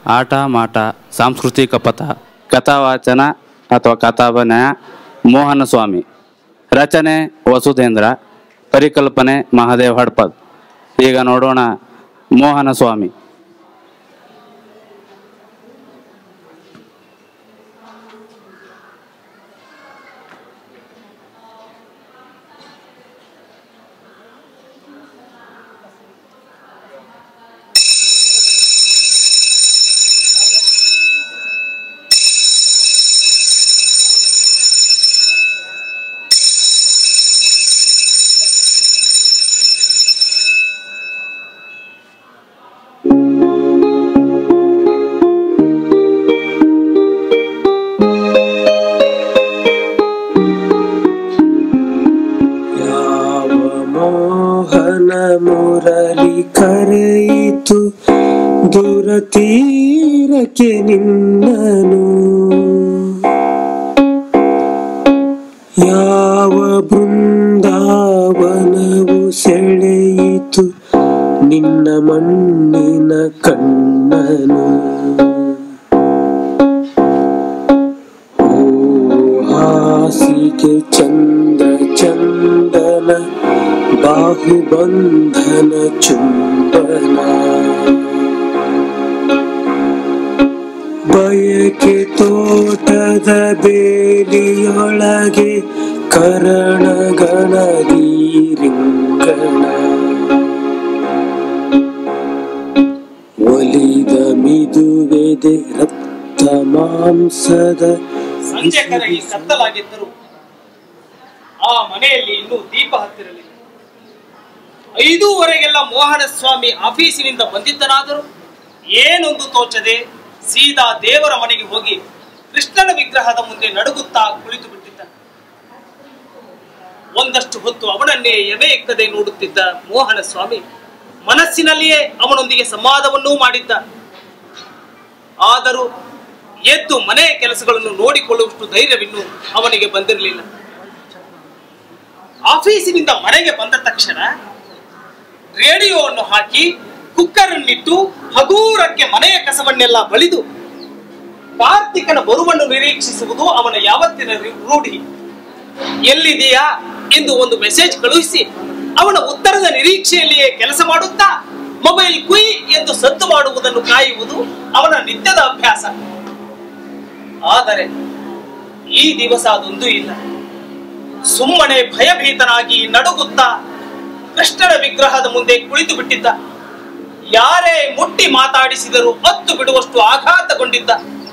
ಆಟ ಮಾಟ ಸಾಂಸ್ಕೃತಿಕ ಪಥ ಕಥಾವಾಚನ ಅಥವಾ ಕಥಾಭಿನಯ ಮೋಹನ ಸ್ವಾಮಿ ರಚನೆ ವಸುಧೇಂದ್ರ ಪರಿಕಲ್ಪನೆ ಮಹಾದೇವ್ ಹಡ್ಪದ್ ಈಗ ನೋಡೋಣ ಮೋಹನ ಸ್ವಾಮಿ ಯಾವ ಮೋಹನ ಮುರಳಿ ಕರೆಯಿತು ದೂರ ತೀರಕ್ಕೆ ನಿನ್ನನು ಯಾವ ಬೃಂದಾವನವು ಸೆಳೆಯಿತು ನಿನ್ನ ಮಣ್ಣಿನ ಕಣ್ಣನು ಓ ಹಾಸಿಗೆ ಚಂದ ಚಂದನ ಬಾಹುಬಂಧನ ಚುಂಬನ ಬಯಕೆ ತೋಟದ ಬೇಲಿಯೊಳಗೆ ಕರಣಗಣದಿ ರಿಂಗಣ ಒಲಿದ ಮಿದುವೆದೆ ರಕ್ತ ಮಾಂಸದ ಸಂಜೆ ಕರಗಿ ಕತ್ತಲಾಗಿದ್ದರು ಆ ಮನೆಯಲ್ಲಿ ಇನ್ನೂ ದೀಪ ಹತ್ತಿರಲಿಲ್ಲ ಐದೂವರೆಗೆಲ್ಲ ಮೋಹನ ಸ್ವಾಮಿ ಆಫೀಸಿನಿಂದ ಬಂದಿದ್ದನಾದರೂ ಏನೊಂದು ತೋಚದೆ ಸೀದಾ ದೇವರ ಮನೆಗೆ ಹೋಗಿ ಕೃಷ್ಣನ ವಿಗ್ರಹದ ಮುಂದೆ ನಡುಗುತ್ತಾ ಕುಳಿತು ಬಿಟ್ಟಿದ್ದ ಒಂದಷ್ಟು ಹೊತ್ತು ಅವನನ್ನೇ ಎವೆ ಎಕ್ಕದೆ ನೋಡುತ್ತಿದ್ದ ಮೋಹನ ಸ್ವಾಮಿ ಮನಸ್ಸಿನಲ್ಲಿಯೇ ಅವನೊಂದಿಗೆ ಸಂವಾದವನ್ನೂ ಮಾಡಿದ್ದ ಆದರೂ ಎದ್ದು ಮನೆಯ ಕೆಲಸಗಳನ್ನು ನೋಡಿಕೊಳ್ಳುವಷ್ಟು ಧೈರ್ಯವಿನ್ನು ಅವನಿಗೆ ಬಂದಿರಲಿಲ್ಲ ಆಫೀಸಿನಿಂದ ಮನೆಗೆ ಬಂದ ತಕ್ಷಣ ರೇಡಿಯೋವನ್ನು ಹಾಕಿ ಕುಕ್ಕರ್ ಅನ್ನಿಟ್ಟು ಹಗೂರಕ್ಕೆ ಮನೆಯ ಕಸವನ್ನೆಲ್ಲ ಬಳಿದು ಕಾರ್ತಿಕನ ಬರುವನ್ನು ನಿರೀಕ್ಷಿಸುವುದು ಅವನ ಯಾವತ್ತಿನ ರಿ- ರೂಢಿ ಎಲ್ಲಿದೆಯಾ ಎಂದು ಒಂದು ಮೆಸೇಜ್ ಕಳುಹಿಸಿ ಅವನ ಉತ್ತರದ ನಿರೀಕ್ಷೆಯಲ್ಲಿಯೇ ಕೆಲಸ ಮಾಡುತ್ತಾ ಮೊಬೈಲ್ ಕುಯ್ ಎಂದು ಸದ್ದು ಮಾಡುವುದನ್ನು ಕಾಯುವುದು ಅವನ ನಿತ್ಯದ ಅಭ್ಯಾಸ ಆದರೆ ಈ ದಿವಸ ಅದೊಂದೂ ಇಲ್ಲ ಸುಮ್ಮನೆ ಭಯಭೀತನಾಗಿ ನಡುಗುತ್ತಾ ಕೃಷ್ಣನ ವಿಗ್ರಹದ ಮುಂದೆ ಕುಳಿತು ಬಿಟ್ಟಿದ್ದ ಯಾರೇ ಮುಟ್ಟಿ ಮಾತಾಡಿಸಿದರೂ ಹತ್ತು ಬಿಡುವಷ್ಟು ಆಘಾತಗೊಂಡಿದ್ದ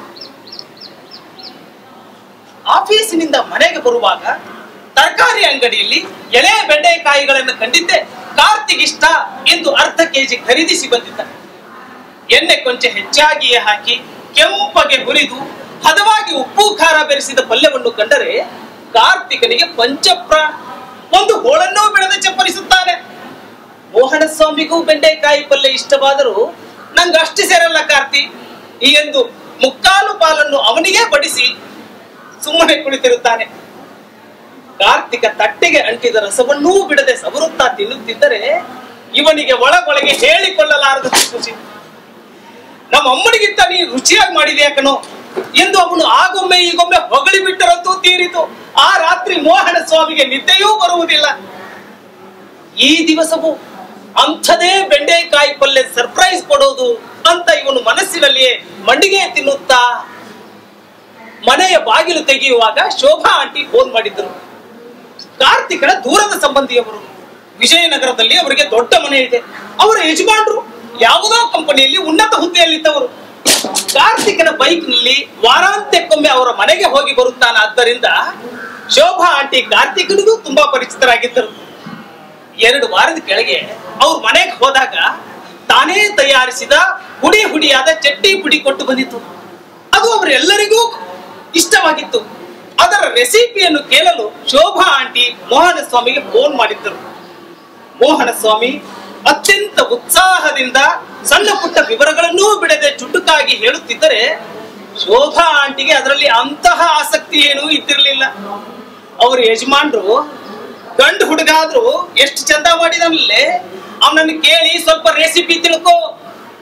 ಆಫೀಸಿನಿಂದ ಮನೆಗೆ ಬರುವಾಗ ತರಕಾರಿ ಅಂಗಡಿಯಲ್ಲಿ ಎಳೆ ಬೆಂಡೆಕಾಯಿಗಳನ್ನು ಕಂಡಿದ್ದೆ ಕಾರ್ತಿಕ್ ಇಷ್ಟ ಎಂದು ಅರ್ಧ ಕೆಜಿ ಖರೀದಿಸಿ ಬಂದಿದ್ದ ಎಣ್ಣೆ ಕೊಂಚ ಹೆಚ್ಚಾಗಿಯೇ ಹಾಕಿ ಕೆಂಪಗೆ ಹುರಿದು ಹದವಾಗಿ ಉಪ್ಪು ಖಾರ ಬೆರೆಸಿದ ಪಲ್ಯವನ್ನು ಕಂಡರೆ ಕಾರ್ತಿಕನಿಗೆ ಪಂಚಪ್ರಾಣ ಒಂದು ಹೋಳನ್ನೂ ಬಿಡದೆ ಚಪ್ಪರಿಸುತ್ತಾನೆ ಮೋಹನ ಸ್ವಾಮಿಗೂ ಬೆಂಡೆಕಾಯಿ ಪಲ್ಯ ಇಷ್ಟವಾದರೂ ನಂಗೆ ಅಷ್ಟು ಸೇರಲ್ಲ ಕಾರ್ತಿ ಎಂದು ಮುಕ್ಕಾಲು ಪಾಲನ್ನು ಅವನಿಗೆ ಬಡಿಸಿ ಸುಮ್ಮನೆ ಕುಳಿತಿರುತ್ತಾನೆ ಕಾರ್ತಿಕ ತಟ್ಟೆಗೆ ಅಂಟಿದ ರಸವನ್ನೂ ಬಿಡದೆ ಸವರುತ್ತಾ ತಿನ್ನುತ್ತಿದ್ದರೆ ಇವನಿಗೆ ಒಳಗೊಳಗೆ ಹೇಳಿಕೊಳ್ಳಲಾರದ ಖುಷಿ ನಮ್ಮ ಅಮ್ಮನಿಗಿಂತ ನೀ ರುಚಿಯಾಗಿ ಮಾಡಿದೆಯಾ ಕಣೋ ಎಂದು ಅವನು ಆಗೊಮ್ಮೆ ಈಗೊಮ್ಮೆ ಹೊಗಳಿ ಬಿಟ್ಟರಂತೂ ತೀರಿತು ಆ ರಾತ್ರಿ ಮೋಹನ ಸ್ವಾಮಿಗೆ ನಿದ್ದೆಯೂ ಬರುವುದಿಲ್ಲ ಈ ದಿವಸವೂ ಅಂಥದೇ ಬೆಂಡೆಕಾಯಿ ಪಲ್ಯ ಸರ್ಪ್ರೈಸ್ ಕೊಡೋದು ಅಂತ ಇವನು ಮನಸ್ಸಿನಲ್ಲಿಯೇ ಮಂಡಿಗೆ ತಿನ್ನುತ್ತಾ ಮನೆಯ ಬಾಗಿಲು ತೆಗೆಯುವಾಗ ಶೋಭಾ ಆಂಟಿ ಫೋನ್ ಮಾಡಿದ್ರು ಕಾರ್ತಿಕನ ದೂರದ ಸಂಬಂಧಿಯವರು ವಿಜಯನಗರದಲ್ಲಿ ಅವರಿಗೆ ದೊಡ್ಡ ಮನೆ ಇದೆ ಅವರ ಯಜಮಾನರು ಯಾವುದೋ ಕಂಪನಿಯಲ್ಲಿ ಉನ್ನತ ಹುದ್ದೆಯಲ್ಲಿದ್ದವರು ಕಾರ್ತಿಕನ ಬೈಕ್ ನಲ್ಲಿ ವಾರಾಂತ್ಯಕ್ಕೊಮ್ಮೆ ಅವರ ಮನೆಗೆ ಹೋಗಿ ಬರುತ್ತಾನಾದ್ದರಿಂದ ಶೋಭಾ ಆಂಟಿ ಕಾರ್ತಿಕನಿಗೂ ತುಂಬಾ ಪರಿಚಿತರಾಗಿದ್ದರು ಎರಡು ವಾರದ ಕೆಳಗೆ ಅವ್ರ ಮನೆಗೆ ಹೋದಾಗ ತಾನೇ ತಯಾರಿಸಿದ ಹುಡಿ ಹುಡಿಯಾದ ಚಟ್ನಿ ಪುಡಿ ಕೊಟ್ಟು ಬಂದಿತ್ತು ಅದು ಅವರೆಲ್ಲರಿಗೂ ಇಷ್ಟವಾಗಿತ್ತು ಅದರ ರೆಸಿಪಿಯನ್ನು ಕೇಳಲು ಶೋಭಾ ಆಂಟಿ ಮೋಹನ ಸ್ವಾಮಿಗೆ ಫೋನ್ ಮಾಡಿದ್ದರು ಮೋಹನ ಸ್ವಾಮಿ ಅತ್ಯಂತ ಉತ್ಸಾಹದಿಂದ ಸಣ್ಣ ಪುಟ್ಟ ವಿವರಗಳನ್ನೂ ಬಿಡದೆ ಚುಟುಕಾಗಿ ಹೇಳುತ್ತಿದ್ದರೆ ಶೋಭಾ ಆಂಟಿಗೆ ಅದರಲ್ಲಿ ಅಂತಹ ಆಸಕ್ತಿ ಏನೂ ಇದ್ದಿರಲಿಲ್ಲ ಅವ್ರ ಯಜಮಾನ್ರು ಗಂಡು ಹುಡುಗಾದ್ರು ಎಷ್ಟು ಚಂದ ಮಾಡಿದನಲ್ಲೇ ಅವನನ್ನು ಕೇಳಿ ಸ್ವಲ್ಪ ರೆಸಿಪಿ ತಿಳ್ಕೋ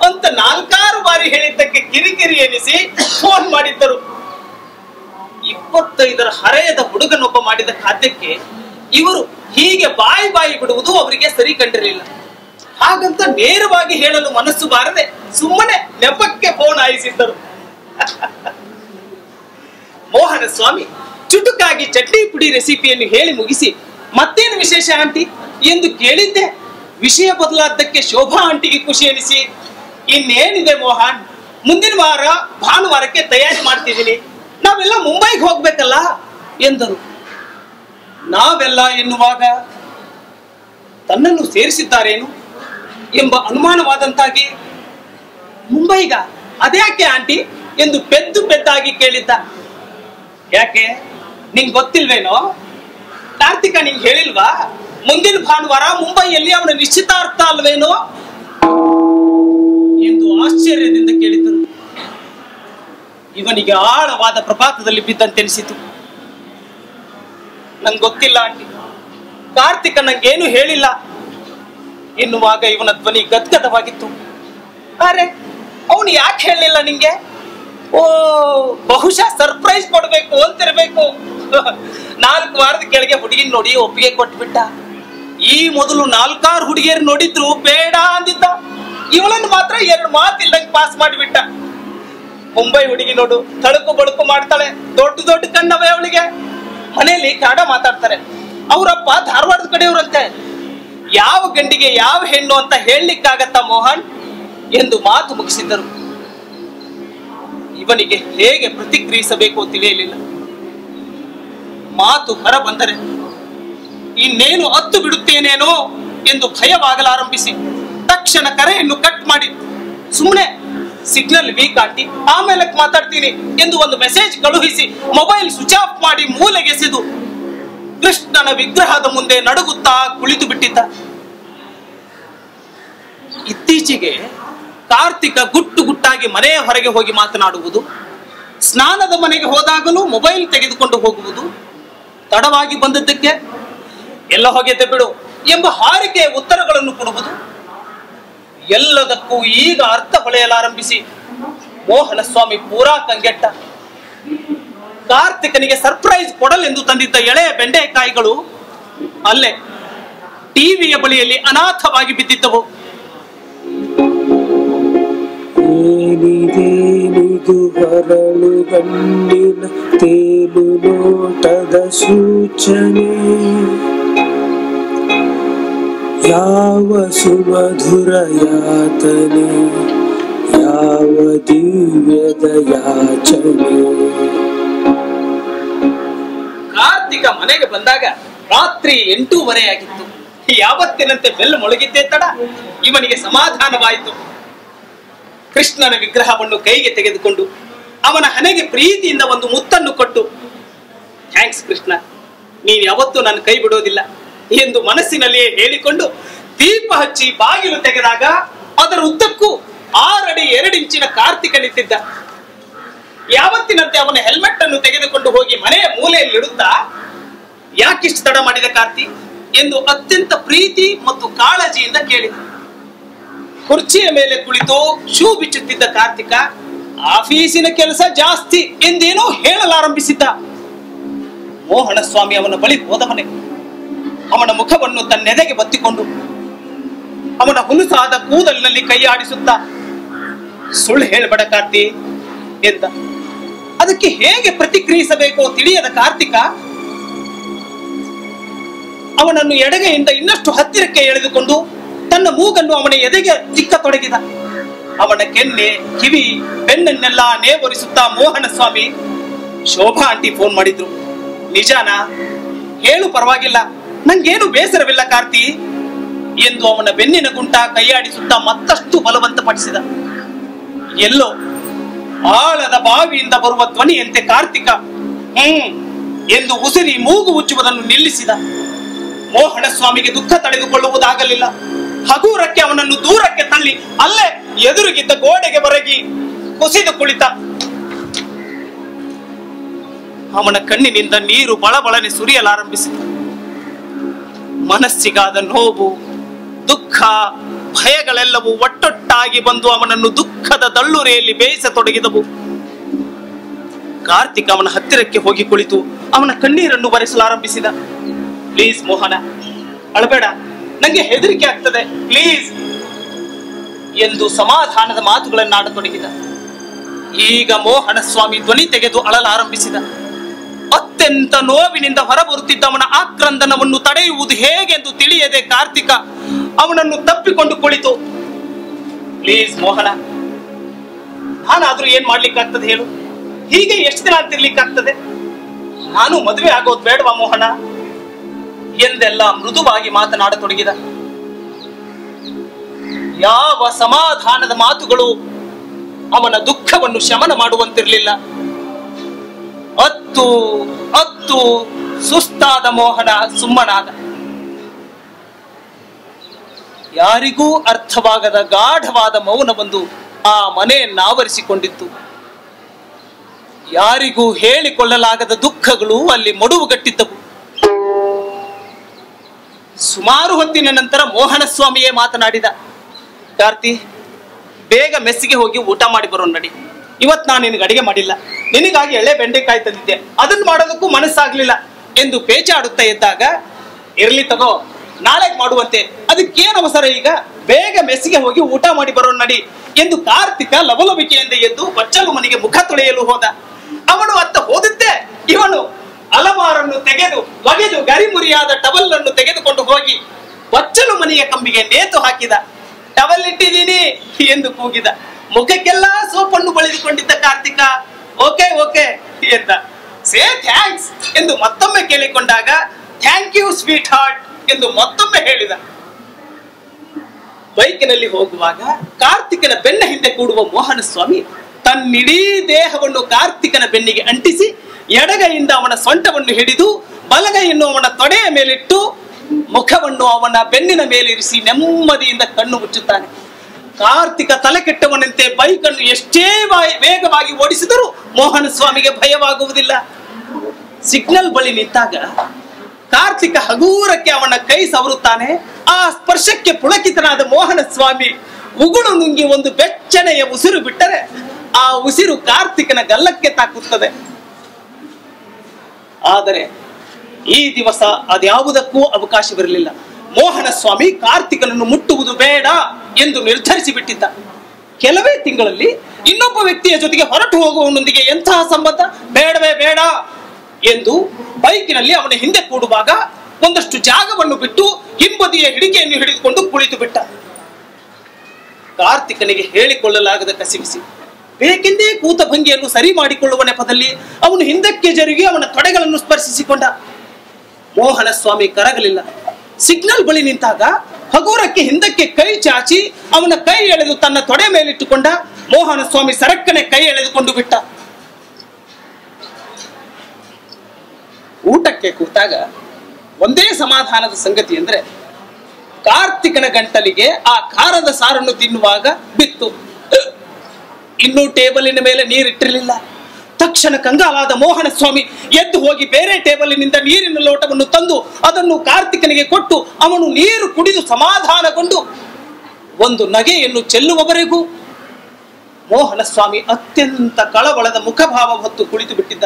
ಅಂತ ನಾಲ್ಕಾರು ಬಾರಿ ಹೇಳಿದ್ದಕ್ಕೆ ಕಿರಿಕಿರಿ ಎನಿಸಿ ಫೋನ್ ಮಾಡಿದ್ದರು ಇಪ್ಪತ್ತೈದರ ಹರೆಯದ ಹುಡುಗನೊಬ್ಬ ಮಾಡಿದ ಖಾದ್ಯಕ್ಕೆ ಇವರು ಹೀಗೆ ಬಾಯಿ ಬಾಯಿ ಬಿಡುವುದು ಅವರಿಗೆ ಸರಿ ಕಂಡಿರಲಿಲ್ಲ ಹಾಗಂತ ನೇರವಾಗಿ ಹೇಳಲು ಮನಸ್ಸು ಬಾರದೆ ಸುಮ್ಮನೆ ನೆಪಕ್ಕೆ ಫೋನ್ ಆಯಿಸಿದ್ದರು ಮೋಹನ ಸ್ವಾಮಿ ಚುಟುಕಾಗಿ ಚಟ್ನಿ ಪುಡಿ ರೆಸಿಪಿಯನ್ನು ಹೇಳಿ ಮುಗಿಸಿ ಮತ್ತೇನು ವಿಶೇಷ ಆಂಟಿ ಎಂದು ಕೇಳಿದ್ದೆ ವಿಷಯ ಬದಲಾದ್ದಕ್ಕೆ ಶೋಭಾ ಆಂಟಿಗೆ ಖುಷಿ ಎನಿಸಿ ಇನ್ನೇನಿದೆ ಮೋಹನ್ ಮುಂದಿನ ವಾರ ಭಾನುವಾರಕ್ಕೆ ತಯಾರಿ ಮಾಡ್ತಿದ್ದೀನಿ ನಾವೆಲ್ಲ ಮುಂಬೈಗೆ ಹೋಗ್ಬೇಕಲ್ಲ ಎಂದರು ನಾವೆಲ್ಲ ಎನ್ನುವಾಗ ತನ್ನನ್ನು ಸೇರಿಸಿದ್ದಾರೇನು ಎಂಬ ಅನುಮಾನವಾದಂತಾಗಿ ಮುಂಬೈಗ ಅದ್ಯಾಕೆ ಆಂಟಿ ಎಂದು ಪೆದ್ದು ಪೆದ್ದಾಗಿ ಕೇಳಿದ್ದ ಯಾಕೆ ನಿಂಗ್ ಗೊತ್ತಿಲ್ವೇನೋ ಕಾರ್ತಿಕ ನಿಂಗ್ ಹೇಳಿಲ್ವಾ ಮುಂದಿನ ಭಾನುವಾರ ಮುಂಬೈಯಲ್ಲಿ ಅವನ ನಿಶ್ಚಿತಾರ್ಥ ಅಲ್ವೇನೋ ಎಂದು ಆಶ್ಚರ್ಯದಿಂದ ಕೇಳಿದ್ದರು ಇವನಿಗೆ ಆಳವಾದ ಪ್ರಪಾತದಲ್ಲಿ ಬಿದ್ದಂತೆನಿಸಿತು ನಂಗೆ ಗೊತ್ತಿಲ್ಲ ಆಂಟಿ ಕಾರ್ತಿಕ ನಂಗೇನು ಹೇಳಿಲ್ಲ ಎನ್ನುವಾಗ ಇವನ ಧ್ವನಿ ಗದ್ಗದವಾಗಿತ್ತು ಅರೆ ಅವನು ಯಾಕೆ ಹೇಳಲಿಲ್ಲ ನಿಂಗೆ ಓ ಬಹುಶಃ ಸರ್ಪ್ರೈಸ್ ಕೊಡ್ಬೇಕು ಅಂತಿರ್ಬೇಕು ನಾಲ್ಕು ವಾರದ ಕೆಳಗೆ ಹುಡುಗಿನ ನೋಡಿ ಒಪ್ಪಿಗೆ ಕೊಟ್ಬಿಟ್ಟ ಈ ಮೊದಲು ನಾಲ್ಕಾರು ಹುಡುಗಿಯರು ನೋಡಿದ್ರು ಬೇಡ ಅಂದಿದ್ದ ಇವಳನ್ನು ಮಾತ್ರ ಎರಡು ಮಾತಿಲ್ದಂಗೆ ಪಾಸ್ ಮಾಡಿಬಿಟ್ಟ ಮುಂಬೈ ಹುಡುಗಿ ನೋಡು ತಳುಕು ಬಳುಕು ಮಾಡ್ತಾಳೆ ದೊಡ್ಡ ದೊಡ್ಡ ಕಣ್ಣವೇ ಅವಳಿಗೆ ಮನೆಯಲ್ಲಿ ಕನ್ನಡ ಮಾತಾಡ್ತಾರೆ ಅವರಪ್ಪ ಧಾರವಾಡದ ಕಡೆಯವರಂತೆ ಯಾವ ಗಂಡಿಗೆ ಯಾವ ಹೆಣ್ಣು ಅಂತ ಹೇಳಲಿಕ್ಕಾಗತ್ತ ಮೋಹನ್ ಎಂದು ಮಾತು ಮುಗಿಸಿದ್ದರು ಇವನಿಗೆ ಹೇಗೆ ಪ್ರತಿಕ್ರಿಯಿಸಬೇಕು ತಿಳಿಯಲಿಲ್ಲ ಮಾತು ಹೊರ ಬಂದರೆ ಇನ್ನೇನು ಹತ್ತು ಬಿಡುತ್ತೇನೇನೋ ಎಂದು ಭಯವಾಗಲಾರಂಭಿಸಿ ತಕ್ಷಣ ಕರೆಯನ್ನು ಕಟ್ ಮಾಡಿ ಸುಮ್ಮನೆ ಸಿಗ್ನಲ್ ವೀಕ್ ಆಂಟಿ ಆಮೇಲೆ ಮಾತಾಡ್ತೀನಿ ಎಂದು ಒಂದು ಮೆಸೇಜ್ ಕಳುಹಿಸಿ ಮೊಬೈಲ್ ಸ್ವಿಚ್ ಆಫ್ ಮಾಡಿ ಮೂಲೆಗೆಸೆದು ಕೃಷ್ಣನ ವಿಗ್ರಹದ ಮುಂದೆ ನಡುಗುತ್ತಾ ಕುಳಿತು ಬಿಟ್ಟಿದ್ದ ಇತ್ತೀಚೆಗೆ ಕಾರ್ತಿಕ ಗುಟ್ಟು ಗುಟ್ಟಾಗಿ ಮನೆಯ ಹೊರಗೆ ಹೋಗಿ ಮಾತನಾಡುವುದು ಸ್ನಾನದ ಮನೆಗೆ ಹೋದಾಗಲೂ ಮೊಬೈಲ್ ತೆಗೆದುಕೊಂಡು ಹೋಗುವುದು ತಡವಾಗಿ ಬಂದದ್ದಕ್ಕೆ ಎಲ್ಲ ಹೋಗಿದ್ದೆ ಬಿಡು ಎಂಬ ಹಾರಿಕೆಯ ಉತ್ತರಗಳನ್ನು ಕೊಡುವುದು ಎಲ್ಲದಕ್ಕೂ ಈಗ ಅರ್ಥ ಹೊಳೆಯಲಾರಂಭಿಸಿ ಮೋಹನ ಸ್ವಾಮಿ ಪೂರಾ ಕಂಗೆಟ್ಟ ಕಾರ್ತಿಕನಿಗೆ ಸರ್ಪ್ರೈಸ್ ಕೊಡಲೆಂದು ತಂದಿದ್ದ ಎಳೆಯ ಬೆಂಡೆಕಾಯಿಗಳು ಅಲ್ಲೇ ಟಿವಿಯ ಬಳಿಯಲ್ಲಿ ಅನಾಥವಾಗಿ ಬಿದ್ದಿದ್ದವು ಏನಿದೇನಿದು ಹೊರಳು ಗಣ್ಣಿನ ತೇಲು ನೋಟದ ಸೂಚನೆ ಯಾವ ಸುಮಧುರ ಯಾತನೆ ಯಾವ ದಿವ್ಯದ ಯಾಚನೆ ಕಾರ್ತಿಕ ಮನೆಗೆ ಬಂದಾಗ ರಾತ್ರಿ ಎಂಟೂವರೆ ಆಗಿತ್ತು ಯಾವತ್ತಿನಂತೆ ಬೆಲ್ಲು ಮೊಳಗಿದ್ದೇ ತಡ ಇವನಿಗೆ ಸಮಾಧಾನವಾಯಿತು ಕೃಷ್ಣನ ವಿಗ್ರಹವನ್ನು ಕೈಗೆ ತೆಗೆದುಕೊಂಡು ಅವನ ಹಣೆಗೆ ಪ್ರೀತಿಯಿಂದ ಒಂದು ಮುತ್ತನ್ನು ಕೊಟ್ಟು ಥ್ಯಾಂಕ್ಸ್ ಕೃಷ್ಣ ನೀನು ಯಾವತ್ತೂ ನನ್ನ ಕೈ ಬಿಡೋದಿಲ್ಲ ಎಂದು ಮನಸ್ಸಿನಲ್ಲಿಯೇ ಹೇಳಿಕೊಂಡು ದೀಪ ಹಚ್ಚಿ ಬಾಗಿಲು ತೆಗೆದಾಗ ಅದರ ಉದ್ದಕ್ಕೂ ಆರಡಿ ಎರಡಿಂಚಿನ ಕಾರ್ತಿಕ ನಿಂತಿದ್ದ ಯಾವತ್ತಿನಂತೆ ಅವನ ಹೆಲ್ಮೆಟ್ ಅನ್ನು ತೆಗೆದುಕೊಂಡು ಹೋಗಿ ಮನೆಯ ಮೂಲೆಯಲ್ಲಿ ಇಡುತ್ತಾ ಯಾಕಿಷ್ಟು ತಡ ಮಾಡಿದ ಕಾರ್ತಿ ಎಂದು ಅತ್ಯಂತ ಪ್ರೀತಿ ಮತ್ತು ಕಾಳಜಿಯಿಂದ ಕೇಳಿದ ಕುರ್ಚಿಯ ಮೇಲೆ ಕುಳಿತು ಶೂ ಬಿಚ್ಚುತ್ತಿದ್ದ ಕಾರ್ತಿಕ ಆಫೀಸಿನ ಕೆಲಸ ಜಾಸ್ತಿ ಎಂದೇನೋ ಹೇಳಲಾರಂಭಿಸಿದ್ದ ಮೋಹನ ಸ್ವಾಮಿ ಅವನ ಬಳಿ ಹೋದವನೇ ಅವನ ಮುಖವನ್ನು ತನ್ನೆದೆಗೆ ಬತ್ತಿಕೊಂಡು ಅವನ ಹುಲುಸಾದ ಕೂದಲಿನಲ್ಲಿ ಕೈಯಾಡಿಸುತ್ತಾ ಸುಳ್ಳು ಹೇಳಬೇಡ ಕಾರ್ತಿ ಎಂದ ಅದಕ್ಕೆ ಹೇಗೆ ಪ್ರತಿಕ್ರಿಯಿಸಬೇಕೋ ತಿಳಿಯದ ಕಾರ್ತಿಕ ಅವನನ್ನು ಎಡಗೈಯಿಂದ ಇನ್ನಷ್ಟು ಹತ್ತಿರಕ್ಕೆ ಎಳೆದುಕೊಂಡು ತನ್ನ ಮೂಗನ್ನು ಅವನ ಎದೆಗೆ ತಿಕ್ಕತೊಡಗಿದ ಅವನ ಕೆನ್ನೆ ಕಿವಿ ಬೆನ್ನನ್ನೆಲ್ಲ ನೇವರಿಸುತ್ತಾ ಮೋಹನ ಸ್ವಾಮಿ ಶೋಭಾ ಆಂಟಿ ಫೋನ್ ಮಾಡಿದ್ರು ನಿಜಾನಾ ಹೇಳು ಪರವಾಗಿಲ್ಲ ನಂಗೇನು ಬೇಸರವಿಲ್ಲ ಕಾರ್ತಿ ಎಂದು ಅವನ ಬೆನ್ನಿನ ಗುಂಟ ಕೈಯಾಡಿಸುತ್ತಾ ಮತ್ತಷ್ಟು ಬಲವಂತಪಡಿಸಿದ ಎಲ್ಲೋ ಆಳದ ಬಾವಿಯಿಂದ ಬರುವ ಧ್ವನಿಯಂತೆ ಕಾರ್ತಿಕ ಹ್ಮ್ ಎಂದು ಉಸಿರಿ ಮೂಗು ಉಚ್ಚುವುದನ್ನು ನಿಲ್ಲಿಸಿದ ಮೋಹನ ಸ್ವಾಮಿಗೆ ದುಃಖ ತಡೆದುಕೊಳ್ಳುವುದಾಗಲಿಲ್ಲ ಹಗೂರಕ್ಕೆ ಅವನನ್ನು ದೂರಕ್ಕೆ ತಳ್ಳಿ ಅಲ್ಲೇ ಎದುರಿಗಿದ್ದ ಗೋಡೆಗೆ ಬರಗಿ ಕುಸಿದು ಕುಳಿತ ಅವನ ಕಣ್ಣಿನಿಂದ ನೀರು ಬಳಬಳನೆ ಸುರಿಯಲಾರಂಭಿಸಿತು ಮನಸ್ಸಿಗಾದ ನೋವು ದುಃಖ ಭಯಗಳೆಲ್ಲವೂ ಒಟ್ಟೊಟ್ಟಾಗಿ ಬಂದು ಅವನನ್ನು ದುಃಖದ ದಳ್ಳುರೆಯಲ್ಲಿ ಬೇಯಿಸತೊಡಗಿದವು ಕಾರ್ತಿಕ್ ಅವನ ಹತ್ತಿರಕ್ಕೆ ಹೋಗಿ ಕುಳಿತು ಅವನ ಕಣ್ಣೀರನ್ನು ಬರೆಸಲಾರಂಭಿಸಿದ ಪ್ಲೀಸ್ ಮೋಹನ ಅಳಬೇಡ ನಂಗೆ ಹೆದರಿಕೆ ಆಗ್ತದೆ ಪ್ಲೀಸ್ ಎಂದು ಸಮಾಧಾನದ ಮಾತುಗಳನ್ನಾಡತೊಡಗಿದ ಈಗ ಮೋಹನ ಸ್ವಾಮಿ ಧ್ವನಿ ತೆಗೆದು ಅಳಲಾರಂಭಿಸಿದ ಅತ್ಯಂತ ನೋವಿನಿಂದ ಹೊರಬರುತ್ತಿದ್ದ ಅವನ ಆಕ್ರಂದನವನ್ನು ತಡೆಯುವುದು ಹೇಗೆಂದು ತಿಳಿಯದೆ ಕಾರ್ತಿಕ ಅವನನ್ನು ತಪ್ಪಿಕೊಂಡು ಕುಳಿತು ಪ್ಲೀಸ್ ಮೋಹನ ನಾನಾದ್ರೂ ಏನ್ ಮಾಡ್ಲಿಕ್ಕಾಗ್ತದೆ ಹೇಳು ಹೀಗೆ ಎಷ್ಟು ದಿನ ಅಂತಿರ್ಲಿಕ್ಕಾಗ್ತದೆ ನಾನು ಮದುವೆ ಆಗೋದು ಬೇಡವಾ ಮೋಹನ ಎಂದೆಲ್ಲ ಮೃದುವಾಗಿ ಮಾತನಾಡತೊಡಗಿದ ಯಾವ ಸಮಾಧಾನದ ಮಾತುಗಳು ಅವನ ದುಃಖವನ್ನು ಶಮನ ಮಾಡುವಂತಿರಲಿಲ್ಲ ಅತ್ತು ಅತ್ತು ಸುಸ್ತಾದ ಮೋಹನ ಸುಮ್ಮನಾದ ಯಾರಿಗೂ ಅರ್ಥವಾಗದ ಗಾಢವಾದ ಮೌನವೊಂದು ಆ ಮನೆಯನ್ನಾವರಿಸಿಕೊಂಡಿತ್ತು ಯಾರಿಗೂ ಹೇಳಿಕೊಳ್ಳಲಾಗದ ದುಃಖಗಳು ಅಲ್ಲಿ ಮೊಡುವುಗಟ್ಟಿದ್ದವು ಸುಮಾರು ಹೊತ್ತಿನ ನಂತರ ಮೋಹನ ಸ್ವಾಮಿಯೇ ಮಾತನಾಡಿದ ಕಾರ್ತಿ ಬೇಗ ಮೆಸ್ಸಿಗೆ ಹೋಗಿ ಊಟ ಮಾಡಿ ಬರೋಣ ನಡಿ ಇವತ್ ನಾನು ನಿನಗೆ ಅಡಿಗೆ ಮಾಡಿಲ್ಲ ನಿನಗಾಗಿ ಎಳೆ ಬೆಂಡೆಕಾಯಿ ತಂದಿದ್ದೆ ಅದನ್ನ ಮಾಡೋದಕ್ಕೂ ಮನಸ್ಸಾಗ್ಲಿಲ್ಲ ಎಂದು ಪೇಚಾಡುತ್ತಾ ಇದ್ದಾಗ ಇರ್ಲಿ ತಗೋ ನಾಳೆ ಮಾಡುವಂತೆ ಅದಕ್ಕೇನು ಅವಸರ ಈಗ ಬೇಗ ಮೆಸ್ಸಿಗೆ ಹೋಗಿ ಊಟ ಮಾಡಿ ಬರೋಣ ನಡಿ ಎಂದು ಕಾರ್ತಿಕ ಲವಲವಿಕೆಯಿಂದ ಎದ್ದು ಬಚ್ಚಲು ಮನೆಗೆ ಮುಖ ತೊಳೆಯಲು ಹೋದ ಅವನು ಅತ್ತ ಹೋದಿದ್ದೆ ಇವನು ಅಲಮಾರನ್ನು ತೆಗೆದು ಒಗೆದು ಗರಿಮುರಿಯಾದ ಟವಲ್ ಅನ್ನು ತೆಗೆದುಕೊಂಡು ಹೋಗಿ ಬಚ್ಚಲು ಮನೆಯ ಕಂಬಿಗೆ ನೇತು ಹಾಕಿದ ಟವಲ್ ಇಟ್ಟಿದ್ದೀನಿ ಎಂದು ಕೂಗಿದ ಮುಖಕ್ಕೆಲ್ಲ ಸೋಪನ್ನು ಬಳಿದುಕೊಂಡಿದ್ದ ಕಾರ್ತಿಕ ಓಕೆ ಓಕೆ ಎಂದ ಸೇ ಥ್ಯಾಂಕ್ಸ್ ಎಂದು ಮತ್ತೊಮ್ಮೆ ಕೇಳಿಕೊಂಡಾಗ ಥ್ಯಾಂಕ್ ಯು ಸ್ವೀಟ್ ಹಾರ್ಟ್ ಎಂದು ಮತ್ತೊಮ್ಮೆ ಹೇಳಿದ ಬೈಕಿನಲ್ಲಿ ಹೋಗುವಾಗ ಕಾರ್ತಿಕನ ಬೆನ್ನ ಹಿಂದೆ ಕೂಡುವ ಮೋಹನ ಸ್ವಾಮಿ ತನ್ನಿಡೀ ದೇಹವನ್ನು ಕಾರ್ತಿಕನ ಬೆನ್ನಿಗೆ ಅಂಟಿಸಿ ಎಡಗೈಯಿಂದ ಅವನ ಸೊಂಟವನ್ನು ಹಿಡಿದು ಬಲಗೈಯನ್ನು ಅವನ ತೊಡೆಯ ಮೇಲಿಟ್ಟು ಮುಖವನ್ನು ಅವನ ಬೆನ್ನಿನ ಮೇಲಿರಿಸಿ ನೆಮ್ಮದಿಯಿಂದ ಕಣ್ಣು ಮುಚ್ಚುತ್ತಾನೆ ಕಾರ್ತಿಕ ತಲೆ ಕೆಟ್ಟವನಂತೆ ಬೈಕನ್ನು ಎಷ್ಟೇ ವಾ- ವೇಗವಾಗಿ ಓಡಿಸಿದರೂ ಮೋಹನ ಸ್ವಾಮಿಗೆ ಭಯವಾಗುವುದಿಲ್ಲ ಸಿಗ್ನಲ್ ಬಳಿ ನಿಂತಾಗ ಕಾರ್ತಿಕ ಹಗೂರಕ್ಕೆ ಅವನ ಕೈ ಸವರುತ್ತಾನೆ ಆ ಸ್ಪರ್ಶಕ್ಕೆ ಪುಳಕಿತನಾದ ಮೋಹನ ಸ್ವಾಮಿ ಉಗುಳು ನುಂಗಿ ಒಂದು ಬೆಚ್ಚನೆಯ ಉಸಿರು ಬಿಟ್ಟರೆ ಆ ಉಸಿರು ಕಾರ್ತಿಕನ ಗಲ್ಲಕ್ಕೆ ತಾಕುತ್ತದೆ ಆದರೆ ಈ ದಿವಸ ಅದ್ಯಾವುದಕ್ಕೂ ಅವಕಾಶವಿರಲಿಲ್ಲ ಮೋಹನ ಸ್ವಾಮಿ ಕಾರ್ತಿಕನನ್ನು ಮುಟ್ಟುವುದು ಬೇಡ ಎಂದು ನಿರ್ಧರಿಸಿ ಬಿಟ್ಟಿದ್ದ ಕೆಲವೇ ತಿಂಗಳಲ್ಲಿ ಇನ್ನೊಬ್ಬ ವ್ಯಕ್ತಿಯ ಜೊತೆಗೆ ಹೊರಟು ಹೋಗುವವನೊಂದಿಗೆ ಎಂತಹ ಸಂಬಂಧ ಬೇಡವೇ ಬೇಡ ಎಂದು ಬೈಕಿನಲ್ಲಿ ಅವನ ಹಿಂದೆ ಕೂಡುವಾಗ ಒಂದಷ್ಟು ಜಾಗವನ್ನು ಬಿಟ್ಟು ಹಿಂಬದಿಯ ಹಿಡಿಕೆಯನ್ನು ಹಿಡಿದುಕೊಂಡು ಕುಳಿತು ಬಿಟ್ಟ ಕಾರ್ತಿಕನಿಗೆ ಹೇಳಿಕೊಳ್ಳಲಾಗದ ಕಸಿವಿಸಿ ಬೇಕೆಂದೇ ಕೂತ ಭಂಗಿಯನ್ನು ಸರಿ ಮಾಡಿಕೊಳ್ಳುವ ನೆಪದಲ್ಲಿ ಅವನು ಹಿಂದಕ್ಕೆ ಜರುಗಿ ಅವನ ತೊಡೆಗಳನ್ನು ಸ್ಪರ್ಶಿಸಿಕೊಂಡ ಮೋಹನ ಸ್ವಾಮಿ ಕರಗಲಿಲ್ಲ ಸಿಗ್ನಲ್ ಬಳಿ ನಿಂತಾಗ ಹಗೂರಕ್ಕೆ ಹಿಂದಕ್ಕೆ ಕೈ ಚಾಚಿ ಅವನ ಕೈ ಎಳೆದು ತನ್ನ ತೊಡೆ ಮೇಲಿಟ್ಟುಕೊಂಡ ಮೋಹನ ಸ್ವಾಮಿ ಸರಕ್ಕನೆ ಕೈ ಎಳೆದುಕೊಂಡು ಬಿಟ್ಟ ಊಟಕ್ಕೆ ಕೂತಾಗ ಒಂದೇ ಸಮಾಧಾನದ ಸಂಗತಿ ಅಂದ್ರೆ ಕಾರ್ತಿಕನ ಗಂಟಲಿಗೆ ಆ ಖಾರದ ಸಾರನ್ನು ತಿನ್ನುವಾಗ ಬಿತ್ತು ಇನ್ನೂ ಟೇಬಲಿನ ಮೇಲೆ ನೀರಿಟ್ಟಿರಲಿಲ್ಲ ತಕ್ಷಣ ಕಂಗಾಲಾದ ಮೋಹನ ಸ್ವಾಮಿ ಎದ್ದು ಹೋಗಿ ಬೇರೆ ಟೇಬಲಿನಿಂದ ನೀರಿನ ಲೋಟವನ್ನು ತಂದು ಅದನ್ನು ಕಾರ್ತಿಕನಿಗೆ ಕೊಟ್ಟು ಅವನು ನೀರು ಕುಡಿದು ಸಮಾಧಾನಗೊಂಡು ಒಂದು ನಗೆಯನ್ನು ಚೆಲ್ಲುವವರೆಗೂ ಮೋಹನ ಸ್ವಾಮಿ ಅತ್ಯಂತ ಕಳವಳದ ಮುಖಭಾವ ಹೊತ್ತು ಕುಳಿತು ಬಿಟ್ಟಿದ್ದ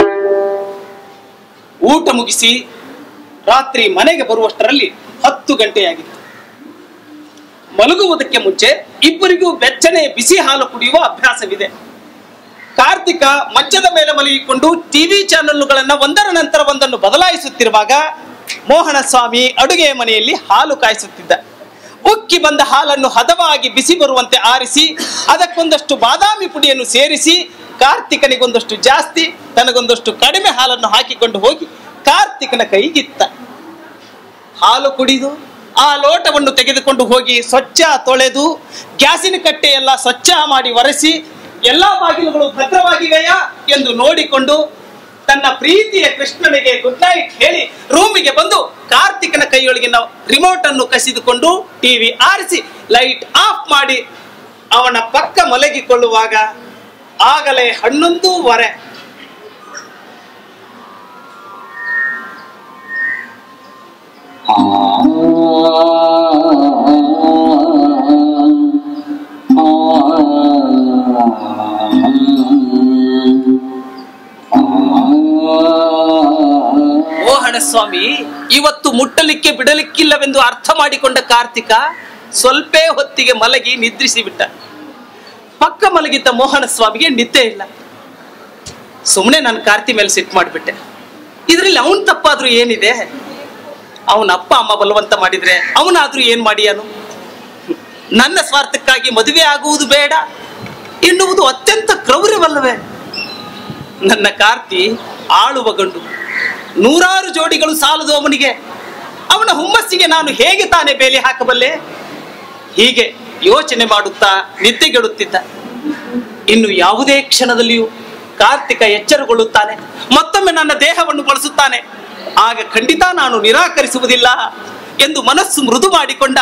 ಊಟ ಮುಗಿಸಿ ರಾತ್ರಿ ಮನೆಗೆ ಬರುವಷ್ಟರಲ್ಲಿ ಹತ್ತು ಗಂಟೆಯಾಗಿತ್ತು ಮಲಗುವುದಕ್ಕೆ ಮುಂಚೆ ಇಬ್ಬರಿಗೂ ಬೆಚ್ಚನೆ ಬಿಸಿ ಹಾಲು ಕುಡಿಯುವ ಅಭ್ಯಾಸವಿದೆ ಕಾರ್ತಿಕ ಮಂಚದ ಮೇಲೆ ಮಲಗಿಕೊಂಡು ಟಿವಿ ಚಾನೆಲ್ಗಳನ್ನ ಒಂದರ ನಂತರ ಒಂದನ್ನು ಬದಲಾಯಿಸುತ್ತಿರುವಾಗ ಮೋಹನ ಸ್ವಾಮಿ ಅಡುಗೆಯ ಮನೆಯಲ್ಲಿ ಹಾಲು ಕಾಯಿಸುತ್ತಿದ್ದ ಉಕ್ಕಿ ಬಂದ ಹಾಲನ್ನು ಹದವಾಗಿ ಬಿಸಿ ಬರುವಂತೆ ಆರಿಸಿ ಅದಕ್ಕೊಂದಷ್ಟು ಬಾದಾಮಿ ಪುಡಿಯನ್ನು ಸೇರಿಸಿ ಕಾರ್ತಿಕನಿಗೊಂದಷ್ಟು ಜಾಸ್ತಿ ತನಗೊಂದಷ್ಟು ಕಡಿಮೆ ಹಾಲನ್ನು ಹಾಕಿಕೊಂಡು ಹೋಗಿ ಕಾರ್ತಿಕನ ಕೈಗಿತ್ತ ಹಾಲು ಕುಡಿದು ಆ ಲೋಟವನ್ನು ತೆಗೆದುಕೊಂಡು ಹೋಗಿ ಸ್ವಚ್ಛ ತೊಳೆದು ಗ್ಯಾಸಿನ ಕಟ್ಟೆಯೆಲ್ಲ ಸ್ವಚ್ಛ ಮಾಡಿ ಒರೆಸಿ ಎಲ್ಲಾ ಬಾಗಿಲುಗಳು ಭದ್ರವಾಗಿವೆಯಾ ಎಂದು ನೋಡಿಕೊಂಡು ತನ್ನ ಪ್ರೀತಿಯ ಕೃಷ್ಣನಿಗೆ ಗುಡ್ ನೈಟ್ ಹೇಳಿ ರೂಮಿಗೆ ಬಂದು ಕಾರ್ತಿಕನ ಕೈಯೊಳಗಿನ ರಿಮೋಟ್ ಅನ್ನು ಕಸಿದುಕೊಂಡು ಟಿವಿ ಆರಿಸಿ ಲೈಟ್ ಆಫ್ ಮಾಡಿ ಅವನ ಪಕ್ಕ ಮಲಗಿಕೊಳ್ಳುವಾಗ ಆಗಲೇ ಹನ್ನೊಂದು ವರೆ ಆ ಸ್ವಾಮಿ ಇವತ್ತು ಮುಟ್ಟಲಿಕ್ಕೆ ಬಿಡಲಿಕ್ಕಿಲ್ಲವೆಂದು ಅರ್ಥ ಮಾಡಿಕೊಂಡ ಕಾರ್ತಿಕ ಸ್ವಲ್ಪೇ ಹೊತ್ತಿಗೆ ಮಲಗಿ ನಿದ್ರಿಸಿ ಬಿಟ್ಟ ಪಕ್ಕ ಮಲಗಿದ್ದ ಮೋಹನ ಸ್ವಾಮಿಗೆ ನಿದ್ದೆ ಇಲ್ಲ ಸುಮ್ಮನೆ ನಾನು ಕಾರ್ತಿ ಮೇಲೆ ಸಿಟ್ಟು ಮಾಡಿಬಿಟ್ಟೆ ಇದರಲ್ಲಿ ಅವನ್ ತಪ್ಪಾದ್ರೂ ಏನಿದೆ ಅವನ ಅಪ್ಪ ಅಮ್ಮ ಬಲವಂತ ಮಾಡಿದ್ರೆ ಅವನಾದ್ರೂ ಏನ್ ಮಾಡಿಯಾನು ನನ್ನ ಸ್ವಾರ್ಥಕ್ಕಾಗಿ ಮದುವೆ ಆಗುವುದು ಬೇಡ ಎನ್ನುವುದು ಅತ್ಯಂತ ಕ್ರೌರ್ಯವಲ್ಲವೇ ನನ್ನ ಕಾರ್ತಿ ಆಳುವ ಗಂಡು ನೂರಾರು ಜೋಡಿಗಳು ಸಾಲದು ಅವನಿಗೆ ಅವನ ಹುಮ್ಮಸ್ಸಿಗೆ ನಾನು ಹೇಗೆ ತಾನೇ ಬೇಲಿ ಹಾಕಬಲ್ಲೆ ಹೀಗೆ ಯೋಚನೆ ಮಾಡುತ್ತಾ ನಿದ್ದೆಗೆಡುತ್ತಿದ್ದ ಇನ್ನು ಯಾವುದೇ ಕ್ಷಣದಲ್ಲಿಯೂ ಕಾರ್ತಿಕ ಎಚ್ಚರಗೊಳ್ಳುತ್ತಾನೆ ಮತ್ತೊಮ್ಮೆ ನನ್ನ ದೇಹವನ್ನು ಬಳಸುತ್ತಾನೆ ಆಗ ಖಂಡಿತ ನಾನು ನಿರಾಕರಿಸುವುದಿಲ್ಲ ಎಂದು ಮನಸ್ಸು ಮೃದು ಮಾಡಿಕೊಂಡ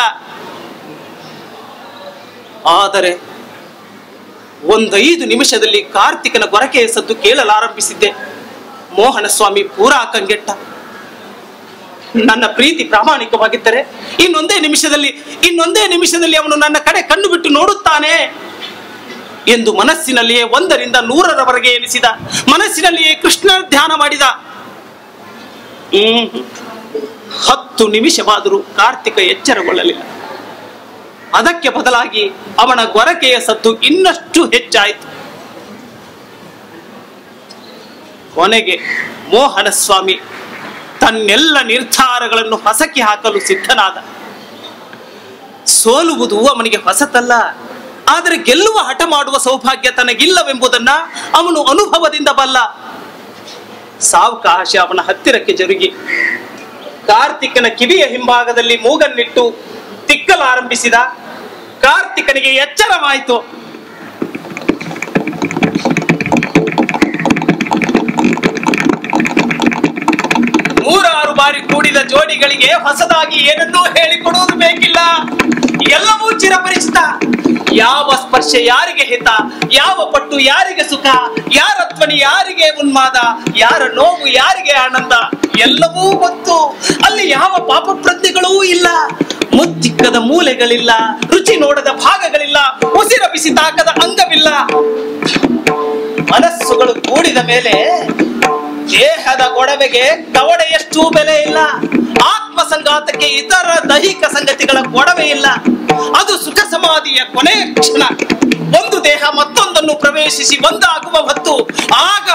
ಆದರೆ ಒಂದೈದು ನಿಮಿಷದಲ್ಲಿ ಕಾರ್ತಿಕನ ಗೊರಕೆಯ ಸದ್ದು ಕೇಳಲಾರಂಭಿಸಿದ್ದೆ ಮೋಹನ ಸ್ವಾಮಿ ಪೂರಾ ಕಂಗೆಟ್ಟ ನನ್ನ ಪ್ರೀತಿ ಪ್ರಾಮಾಣಿಕವಾಗಿದ್ದರೆ ಇನ್ನೊಂದೇ ನಿಮಿಷದಲ್ಲಿ ಇನ್ನೊಂದೇ ನಿಮಿಷದಲ್ಲಿ ಅವನು ನನ್ನ ಕಡೆ ಕಣ್ಣು ಬಿಟ್ಟು ನೋಡುತ್ತಾನೆ ಎಂದು ಮನಸ್ಸಿನಲ್ಲಿಯೇ ಒಂದರಿಂದ ನೂರರವರೆಗೆ ಎನಿಸಿದ ಮನಸ್ಸಿನಲ್ಲಿಯೇ ಕೃಷ್ಣ ಧ್ಯಾನ ಮಾಡಿದ ಹ್ಮ್. ಹತ್ತು ನಿಮಿಷವಾದರೂ ಕಾರ್ತಿಕ ಎಚ್ಚರಗೊಳ್ಳಲಿಲ್ಲ ಅದಕ್ಕೆ ಬದಲಾಗಿ ಅವನ ಗೊರಕೆಯ ಸದ್ದು ಇನ್ನಷ್ಟು ಹೆಚ್ಚಾಯಿತು ಕೊನೆಗೆ ಮೋಹನ ಸ್ವಾಮಿ ತನ್ನೆಲ್ಲ ನಿರ್ಧಾರಗಳನ್ನು ಹೊಸಕಿ ಹಾಕಲು ಸಿದ್ಧನಾದ ಸೋಲುವುದು ಅವನಿಗೆ ಹೊಸತಲ್ಲ ಆದರೆ ಗೆಲ್ಲುವ ಹಠ ಮಾಡುವ ಸೌಭಾಗ್ಯ ತನಗಿಲ್ಲವೆಂಬುದನ್ನ ಅವನು ಅನುಭವದಿಂದ ಬಲ್ಲ ಸಾವಕಾಶ ಅವನ ಹತ್ತಿರಕ್ಕೆ ಜರುಗಿ ಕಾರ್ತಿಕನ ಕಿವಿಯ ಹಿಂಭಾಗದಲ್ಲಿ ಮೂಗನ್ನಿಟ್ಟು ತಿಕ್ಕಲಾರಂಭಿಸಿದ ಕಾರ್ತಿಕನಿಗೆ ಎಚ್ಚರವಾಯಿತು ನೂರಾರು ಬಾರಿ ಕೂಡಿದ ಜೋಡಿಗಳಿಗೆ ಹೊಸದಾಗಿ ಏನನ್ನೂ ಹೇಳಿಕೊಡುವುದು ಬೇಕಿಲ್ಲ ಎಲ್ಲವೂ ಚಿರಪರಿಚಿತ ಯಾವ ಸ್ಪರ್ಶ ಯಾರಿಗೆ ಹಿತ ಯಾವ ಪಟ್ಟು ಯಾರಿಗೆ ಸುಖ ಯಾರ ಧ್ವನಿ ಯಾರಿಗೆ ಉನ್ಮಾದ ಯಾರ ನೋವು ಯಾರಿಗೆ ಆನಂದ ಎಲ್ಲವೂ ಗೊತ್ತು ಅಲ್ಲಿ ಯಾವ ಪಾಪ ಪ್ರಜ್ಞೆಗಳೂ ಇಲ್ಲ ಮುತ್ತಿಕ್ಕದ ಮೂಲೆಗಳಿಲ್ಲ ರುಚಿ ನೋಡದ ಭಾಗಗಳಿಲ್ಲ ಉಸಿರ ಬಿಸಿ ತಾಕದ ಅಂಗವಿಲ್ಲ ಮನಸ್ಸುಗಳು ಕೂಡಿದ ಮೇಲೆ ದೇಹದ ಗೊಡವೆಗೆ ಕವಡೆಯಷ್ಟು ಬೆಲೆ ಇಲ್ಲ ಆತ್ಮ ಸಂಘಾತಕ್ಕೆ ಇತರ ದೈಹಿಕ ಸಂಗತಿಗಳ ಗೊಡವೆ ಇಲ್ಲ ಅದು ಸುಖ ಸಮಾಧಿಯ ಕೊನೆಯ ಕ್ಷಣ ಒಂದು ದೇಹ ಮತ್ತೊಂದನ್ನು ಪ್ರವೇಶಿಸಿ ಒಂದಾಗುವ ಹೊತ್ತು ಆಗ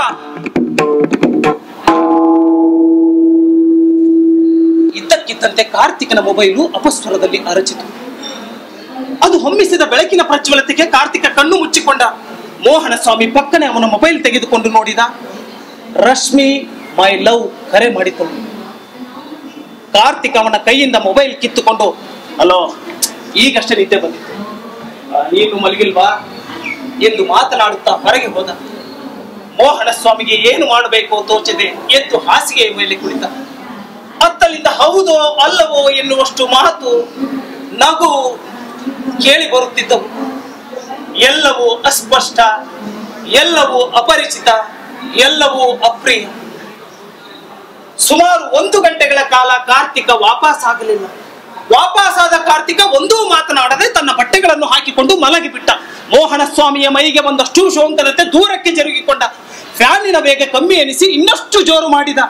ಇದ್ದಕ್ಕಿದ್ದಂತೆ ಕಾರ್ತಿಕನ ಮೊಬೈಲು ಅಪಸ್ವರದಲ್ಲಿ ಅರಚಿತು ಅದು ಹೊಮ್ಮಿಸಿದ ಬೆಳಕಿನ ಪ್ರಜ್ವಲತೆಗೆ ಕಾರ್ತಿಕ ಕಣ್ಣು ಮುಚ್ಚಿಕೊಂಡ ಮೋಹನ ಸ್ವಾಮಿ ಪಕ್ಕನೆ ಅವನ ಮೊಬೈಲ್ ತೆಗೆದುಕೊಂಡು ನೋಡಿದ ರಶ್ಮಿ ಮೈ ಲವ್ ಕರೆ ಮಾಡಿದ್ದಳು ಕಾರ್ತಿಕ್ ಅವನ ಕೈಯಿಂದ ಮೊಬೈಲ್ ಕಿತ್ತುಕೊಂಡು ಹಲೋ ಈಗಷ್ಟೇ ನಿದ್ದೆ ಬಂದಿತ್ತು "ಆ, ನೀನು ಮಲಗಿಲ್ವಾ ಎಂದು ಮಾತನಾಡುತ್ತಾ ಹೊರಗೆ ಹೋದ ಮೋಹನ ಸ್ವಾಮಿಗೆ ಏನು ಮಾಡಬೇಕು ತೋಚದೆ ಎದ್ದು ಹಾಸಿಗೆಯ ಮೇಲೆ ಕುಳಿತ ಅತ್ತಲಿಂದ ಹೌದೋ ಅಲ್ಲವೋ ಎನ್ನುವಷ್ಟು ಮಾತು ನಗು ಕೇಳಿ ಬರುತ್ತಿದ್ದವು ಎಲ್ಲವೂ ಅಸ್ಪಷ್ಟ ಎಲ್ಲವೂ ಅಪರಿಚಿತ ಎಲ್ಲವೂ ಅಪ್ರಿಯ ಸುಮಾರು ಒಂದು ಗಂಟೆಗಳ ಕಾಲ ಕಾರ್ತಿಕ ವಾಪಸ್ ಆಗಲಿಲ್ಲ ವಾಪಸ್ಸಾದ ಕಾರ್ತಿಕ ಒಂದೂ ಮಾತನಾಡದೆ ತನ್ನ ಬಟ್ಟೆಗಳನ್ನು ಹಾಕಿಕೊಂಡು ಮಲಗಿಬಿಟ್ಟ ಮೋಹನ ಸ್ವಾಮಿಯ ಮೈಗೆ ಒಂದಷ್ಟು ಶೋಂಕದಂತೆ ದೂರಕ್ಕೆ ಜರುಗಿಕೊಂಡ ಫ್ಯಾನಿನ ವೇಗ ಕಮ್ಮಿ ಎನಿಸಿ ಇನ್ನಷ್ಟು ಜೋರು ಮಾಡಿದ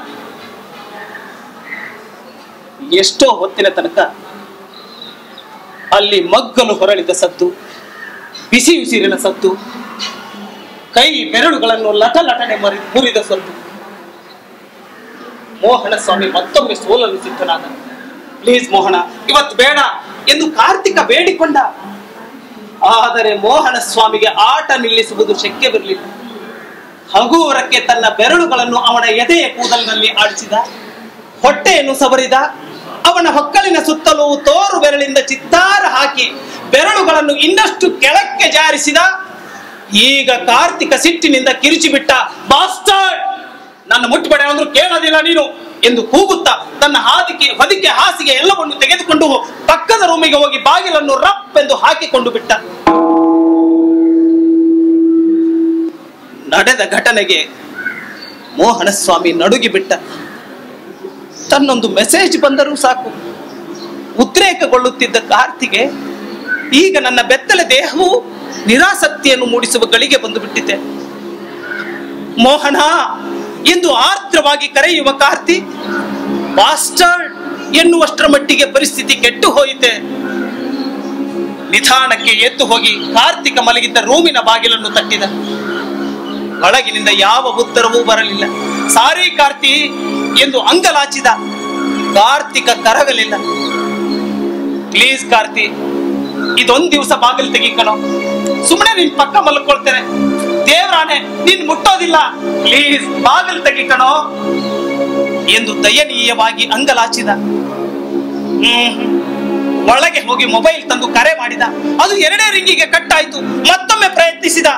ಎಷ್ಟೋ ಹೊತ್ತಿನ ತನಕ ಅಲ್ಲಿ ಮಗ್ಗಲು ಹೊರಳಿದ ಸದ್ದು ಬಿಸಿ ಉಸಿರಿನ ಸದ್ದು ಕೈ ಬೆರಳುಗಳನ್ನು ಲಟ ಲಟನೆ ಮರಿ ಮುರಿದ ಸದ್ದು ಮೋಹನ ಸ್ವಾಮಿ ಮತ್ತೊಮ್ಮೆ ಸೋಲಲು ಸಿದ್ಧನಾದ ಪ್ಲೀಸ್ ಮೋಹನ ಇವತ್ತು ಬೇಡ ಎಂದು ಕಾರ್ತಿಕ ಬೇಡಿಕೊಂಡ ಆದರೆ ಮೋಹನ ಸ್ವಾಮಿಗೆ ಆಟ ನಿಲ್ಲಿಸುವುದು ಶಕ್ಯವಿರಲಿಲ್ಲ ಹಗುವರಕ್ಕೆ ತನ್ನ ಬೆರಳುಗಳನ್ನು ಅವನ ಎದೆಯ ಕೂದಲಿನಲ್ಲಿ ಆಡಿಸಿದ ಹೊಟ್ಟೆಯನ್ನು ಸವರಿದ ಅವನ ಹೊಕ್ಕಲಿನ ಸುತ್ತಲೂ ತೋರು ಬೆರಳಿಂದ ಚಿತ್ತಾರ ಹಾಕಿ ಬೆರಳುಗಳನ್ನು ಇನ್ನಷ್ಟು ಕೆಳಕ್ಕೆ ಜಾರಿಸಿದ ಈಗ ಕಾರ್ತಿಕ ಸಿಟ್ಟಿನಿಂದ ಕಿರಿಚಿಬಿಟ್ಟ ಬಾಸ್ಟರ್ಡ್ ನನ್ನ ಮುಟ್ಟಬೇಡ ಅಂದ್ರೂ ಕೇಳೋದಿಲ್ಲ ನೀನು ಎಂದು ಕೂಗುತ್ತಾ ತನ್ನ ಹಾದಿಕೆ ಹೊದಿಕೆ ಹಾಸಿಗೆ ಎಲ್ಲವನ್ನು ತೆಗೆದುಕೊಂಡು ಪಕ್ಕದ ರೂಮಿಗೆ ಹೋಗಿ ಬಾಗಿಲನ್ನು ರಪ್ ಎಂದು ಹಾಕಿಕೊಂಡು ಬಿಟ್ಟ ನಡೆದ ಘಟನೆಗೆ ಮೋಹನ ಸ್ವಾಮಿ ನಡುಗಿ ಬಿಟ್ಟ ತನ್ನೊಂದು ಮೆಸೇಜ್ ಬಂದರೂ ಸಾಕು ಉದ್ರೇಕಗೊಳ್ಳುತ್ತಿದ್ದ ಕಾರ್ತಿಗೆ ಈಗ ನನ್ನ ಬೆತ್ತಲೆ ದೇಹವು ನಿರಾಸಕ್ತಿಯನ್ನು ಮೂಡಿಸುವ ಗಳಿಗೆ ಬಂದು ಬಿಟ್ಟಿದೆ ಮೋಹನ ಎಂದು ಆರ್ದ್ರವಾಗಿ ಕರೆಯುವ ಕಾರ್ತಿ ಬಾಸ್ಟರ್ಡ್ ಎನ್ನುವಷ್ಟರ ಮಟ್ಟಿಗೆ ಪರಿಸ್ಥಿತಿ ಕೆಟ್ಟು ಹೋಯಿತೆ ನಿಧಾನಕ್ಕೆ ಎದ್ದು ಹೋಗಿ ಕಾರ್ತಿಕ ಮಲಗಿದ್ದ ರೂಮಿನ ಬಾಗಿಲನ್ನು ತಟ್ಟಿದ ಒಳಗಿನಿಂದ ಯಾವ ಉತ್ತರವೂ ಬರಲಿಲ್ಲ ಸಾರಿ ಕಾರ್ತಿ ಎಂದು ಅಂಗಲಾಚಿದ ಕಾರ್ತಿಕ ಕರಗಲಿಲ್ಲ ಪ್ಲೀಸ್ ಕಾರ್ತಿ ಇದೊಂದ್ ದಿವಸ ಬಾಗಿಲು ತೆಗಿಕಣೋ ಸುಮ್ಮನೆ ನಿನ್ ಪಕ್ಕ ಮಲ್ಕೊಳ್ತೇನೆ ದೇವ್ರಾನೆ ನೀನ್ ಮುಟ್ಟೋದಿಲ್ಲ ಪ್ಲೀಸ್ ಬಾಗಿಲು ತೆಗಿಕಣೋ ಎಂದು ದಯನೀಯವಾಗಿ ಅಂಗಲಾಚಿದ ಹ್ಮ್ ಒಳಗೆ ಹೋಗಿ ಮೊಬೈಲ್ ತಂದು ಕರೆ ಮಾಡಿದ ಅದು ಎರಡೇ ರಿಂಗಿಗೆ ಕಟ್ಟಾಯ್ತು ಮತ್ತೊಮ್ಮೆ ಪ್ರಯತ್ನಿಸಿದ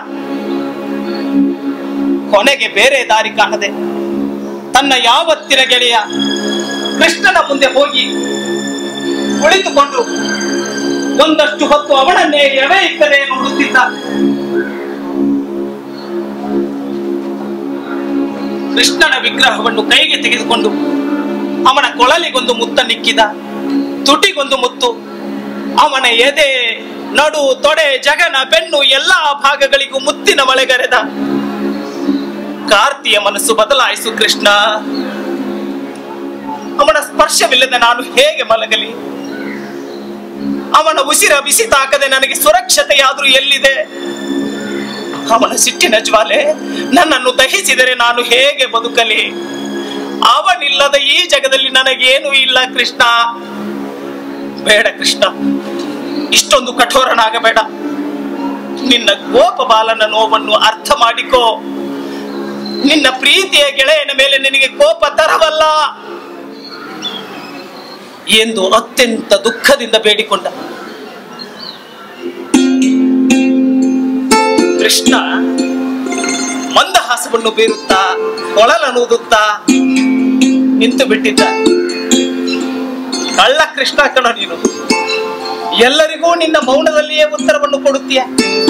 ಕೊನೆಗೆ ಬೇರೆ ದಾರಿ ಕಾಣದೆ ತನ್ನ ಯಾವತ್ತಿನ ಗೆಳೆಯ ಕೃಷ್ಣನ ಮುಂದೆ ಹೋಗಿ ಕುಳಿತುಕೊಂಡು ಒಂದಷ್ಟು ಹೊತ್ತು ಅವನನ್ನೇ ಎವೆ ಇಕ್ಕರೆ ನೋಡುತ್ತಿದ್ದ ಕೃಷ್ಣನ ವಿಗ್ರಹವನ್ನು ಕೈಗೆ ತೆಗೆದುಕೊಂಡು ಅವನ ಕೊಳಲಿಗೊಂದು ಮುತ್ತನ್ನಿಕ್ಕಿದ ತುಟಿಗೊಂದು ಮುತ್ತು ಅವನ ಎದೆ ನಡು ತೊಡೆ ಜಗನ ಬೆನ್ನು ಎಲ್ಲಾ ಭಾಗಗಳಿಗೂ ಮುತ್ತಿನ ಮಳೆಗರೆದ ಕಾರ್ತಿಯ ಮನಸ್ಸು ಬದಲಾಯಿಸು ಕೃಷ್ಣ ಅವನ ಸ್ಪರ್ಶವಿಲ್ಲದೆ ನಾನು ಹೇಗೆ ಮಲಗಲಿ ಅವನ ಉಸಿರ ಬಿಸಿ ತಾಕದೆ ನನಗೆ ಸುರಕ್ಷತೆಯಾದ್ರೂ ಎಲ್ಲಿದೆ ಅವನ ಸಿಟ್ಟಿನ ಜ್ವಾಲೆ ನನ್ನನ್ನು ದಹಿಸಿದರೆ ನಾನು ಹೇಗೆ ಬದುಕಲಿ ಅವನಿಲ್ಲದ ಈ ಜಗದಲ್ಲಿ ನನಗೇನು ಇಲ್ಲ ಕೃಷ್ಣ ಬೇಡ ಕೃಷ್ಣ ಇಷ್ಟೊಂದು ಕಠೋರನಾಗಬೇಡ ನಿನ್ನ ಗೋಪ ಬಾಲನ ನೋವನ್ನು ಅರ್ಥ ಮಾಡಿಕೋ ನಿನ್ನ ಪ್ರೀತಿಯ ಗೆಳೆಯನ ಮೇಲೆ ನಿನಗೆ ಕೋಪ ತರವಲ್ಲ ಎಂದು ಅತ್ಯಂತ ದುಃಖದಿಂದ ಬೇಡಿಕೊಂಡ ಕೃಷ್ಣ ಮಂದಹಾಸವನ್ನು ಬೀರುತ್ತಾ ಕೊಳಲನೂದುತ್ತಾ ನಿಂತು ಬಿಟ್ಟಿದ್ದ ಕಳ್ಳ ಕೃಷ್ಣ ಕಣ ನೀನು ಎಲ್ಲರಿಗೂ ನಿನ್ನ ಮೌನದಲ್ಲಿಯೇ ಉತ್ತರವನ್ನು ಕೊಡುತ್ತೀಯ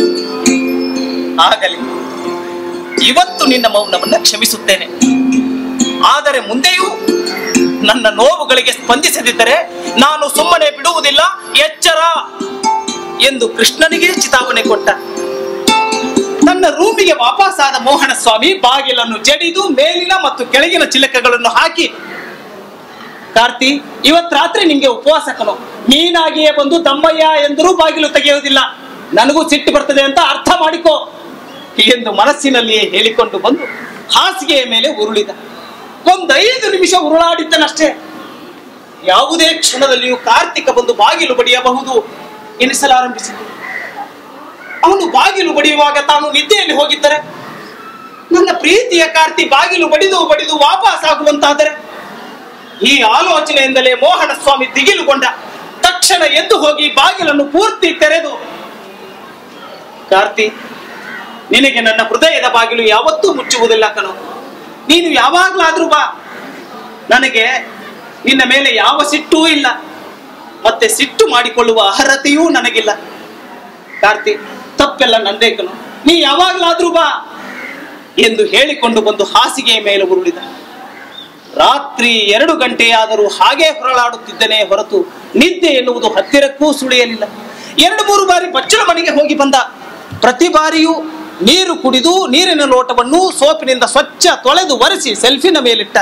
ಆಗಲಿ ಇವತ್ತು ನಿನ್ನ ಮೌನವನ್ನ ಕ್ಷಮಿಸುತ್ತೇನೆ ಆದರೆ ಮುಂದೆಯೂ ನನ್ನ ನೋವುಗಳಿಗೆ ಸ್ಪಂದಿಸದಿದ್ದರೆ ನಾನು ಸುಮ್ಮನೆ ಬಿಡುವುದಿಲ್ಲ ಎಚ್ಚರ ಎಂದು ಕೃಷ್ಣನಿಗೆ ಚಿತಾವಣೆ ಕೊಟ್ಟ ತನ್ನ ರೂಮಿಗೆ ವಾಪಸ್ಸಾದ ಮೋಹನ ಸ್ವಾಮಿ ಬಾಗಿಲನ್ನು ಜಡಿದು ಮೇಲಿನ ಮತ್ತು ಕೆಳಗಿನ ಚಿಲಕಗಳನ್ನು ಹಾಕಿ ಕಾರ್ತಿ ಇವತ್ ರಾತ್ರಿ ನಿಂಗೆ ಉಪವಾಸ ಕಣೋ ನೀನಾಗಿಯೇ ಬಂದು ತಮ್ಮಯ್ಯ ಎಂದರೂ ಬಾಗಿಲು ತೆಗೆಯುವುದಿಲ್ಲ ನನಗೂ ಸಿಟ್ಟು ಬರ್ತದೆ ಅಂತ ಅರ್ಥ ಮಾಡಿಕೋ ಎಂದು ಮನಸ್ಸಿನಲ್ಲಿಯೇ ಹೇಳಿಕೊಂಡು ಬಂದು ಹಾಸಿಗೆಯ ಮೇಲೆ ಉರುಳಿದ ಒಂದೈದು ನಿಮಿಷ ಉರುಳಾಡಿದ್ದನಷ್ಟೇ ಯಾವುದೇ ಕ್ಷಣದಲ್ಲಿಯೂ ಕಾರ್ತಿಕ ಬಂದು ಬಾಗಿಲು ಬಡಿಯಬಹುದು ಎನಿಸಲಾರಂಭಿಸಿತು ಅವನು ಬಾಗಿಲು ಬಡಿಯುವಾಗ ತಾನು ನಿದ್ದೆಯಲ್ಲಿ ಹೋಗಿದ್ದರೆ ನನ್ನ ಪ್ರೀತಿಯ ಕಾರ್ತಿ ಬಾಗಿಲು ಬಡಿದು ಬಡಿದು ವಾಪಸ್ ಆಗುವಂತಾದರೆ ಈ ಆಲೋಚನೆಯಿಂದಲೇ ಮೋಹನ ಸ್ವಾಮಿ ದಿಗಿಲುಗೊಂಡ ತಕ್ಷಣ ಎದ್ದು ಹೋಗಿ ಬಾಗಿಲನ್ನು ಪೂರ್ತಿ ತೆರೆದು ಕಾರ್ತಿ ನಿನಗೆ ನನ್ನ ಹೃದಯದ ಬಾಗಿಲು ಯಾವತ್ತೂ ಮುಚ್ಚುವುದಿಲ್ಲ ಕಣೋ ನೀನು ಯಾವಾಗ್ಲಾದ್ರೂ ಬಾ ನನಗೆ ನಿನ್ನ ಮೇಲೆ ಯಾವ ಸಿಟ್ಟೂ ಇಲ್ಲ ಮತ್ತೆ ಸಿಟ್ಟು ಮಾಡಿಕೊಳ್ಳುವ ಅರ್ಹತೆಯೂ ನನಗಿಲ್ಲ ಕಾರ್ತಿ ತಪ್ಪೆಲ್ಲ ನಂದೇ ಕಣೋ ನೀ ಯಾವಾಗ್ಲಾದ್ರೂ ಬಾ ಎಂದು ಹೇಳಿಕೊಂಡು ಬಂದು ಹಾಸಿಗೆಯ ಮೇಲೆ ಉರುಳಿದ ರಾತ್ರಿ ಎರಡು ಗಂಟೆಯಾದರೂ ಹಾಗೆ ಹೊರಳಾಡುತ್ತಿದ್ದನೇ ಹೊರತು ನಿದ್ದೆ ಎನ್ನುವುದು ಹತ್ತಿರಕ್ಕೂ ಸುಳಿಯಲಿಲ್ಲ ಎರಡು ಮೂರು ಬಾರಿ ಬಚ್ಚಲ ಮನೆಗೆ ಹೋಗಿ ಬಂದ ಪ್ರತಿ ಬಾರಿಯೂ ನೀರು ಕುಡಿದು ನೀರಿನ ಲೋಟವನ್ನು ಸೋಪಿನಿಂದ ಸ್ವಚ್ಛ ತೊಳೆದು ಒರೆಸಿ ಸೆಲ್ಫಿನ ಮೇಲಿಟ್ಟ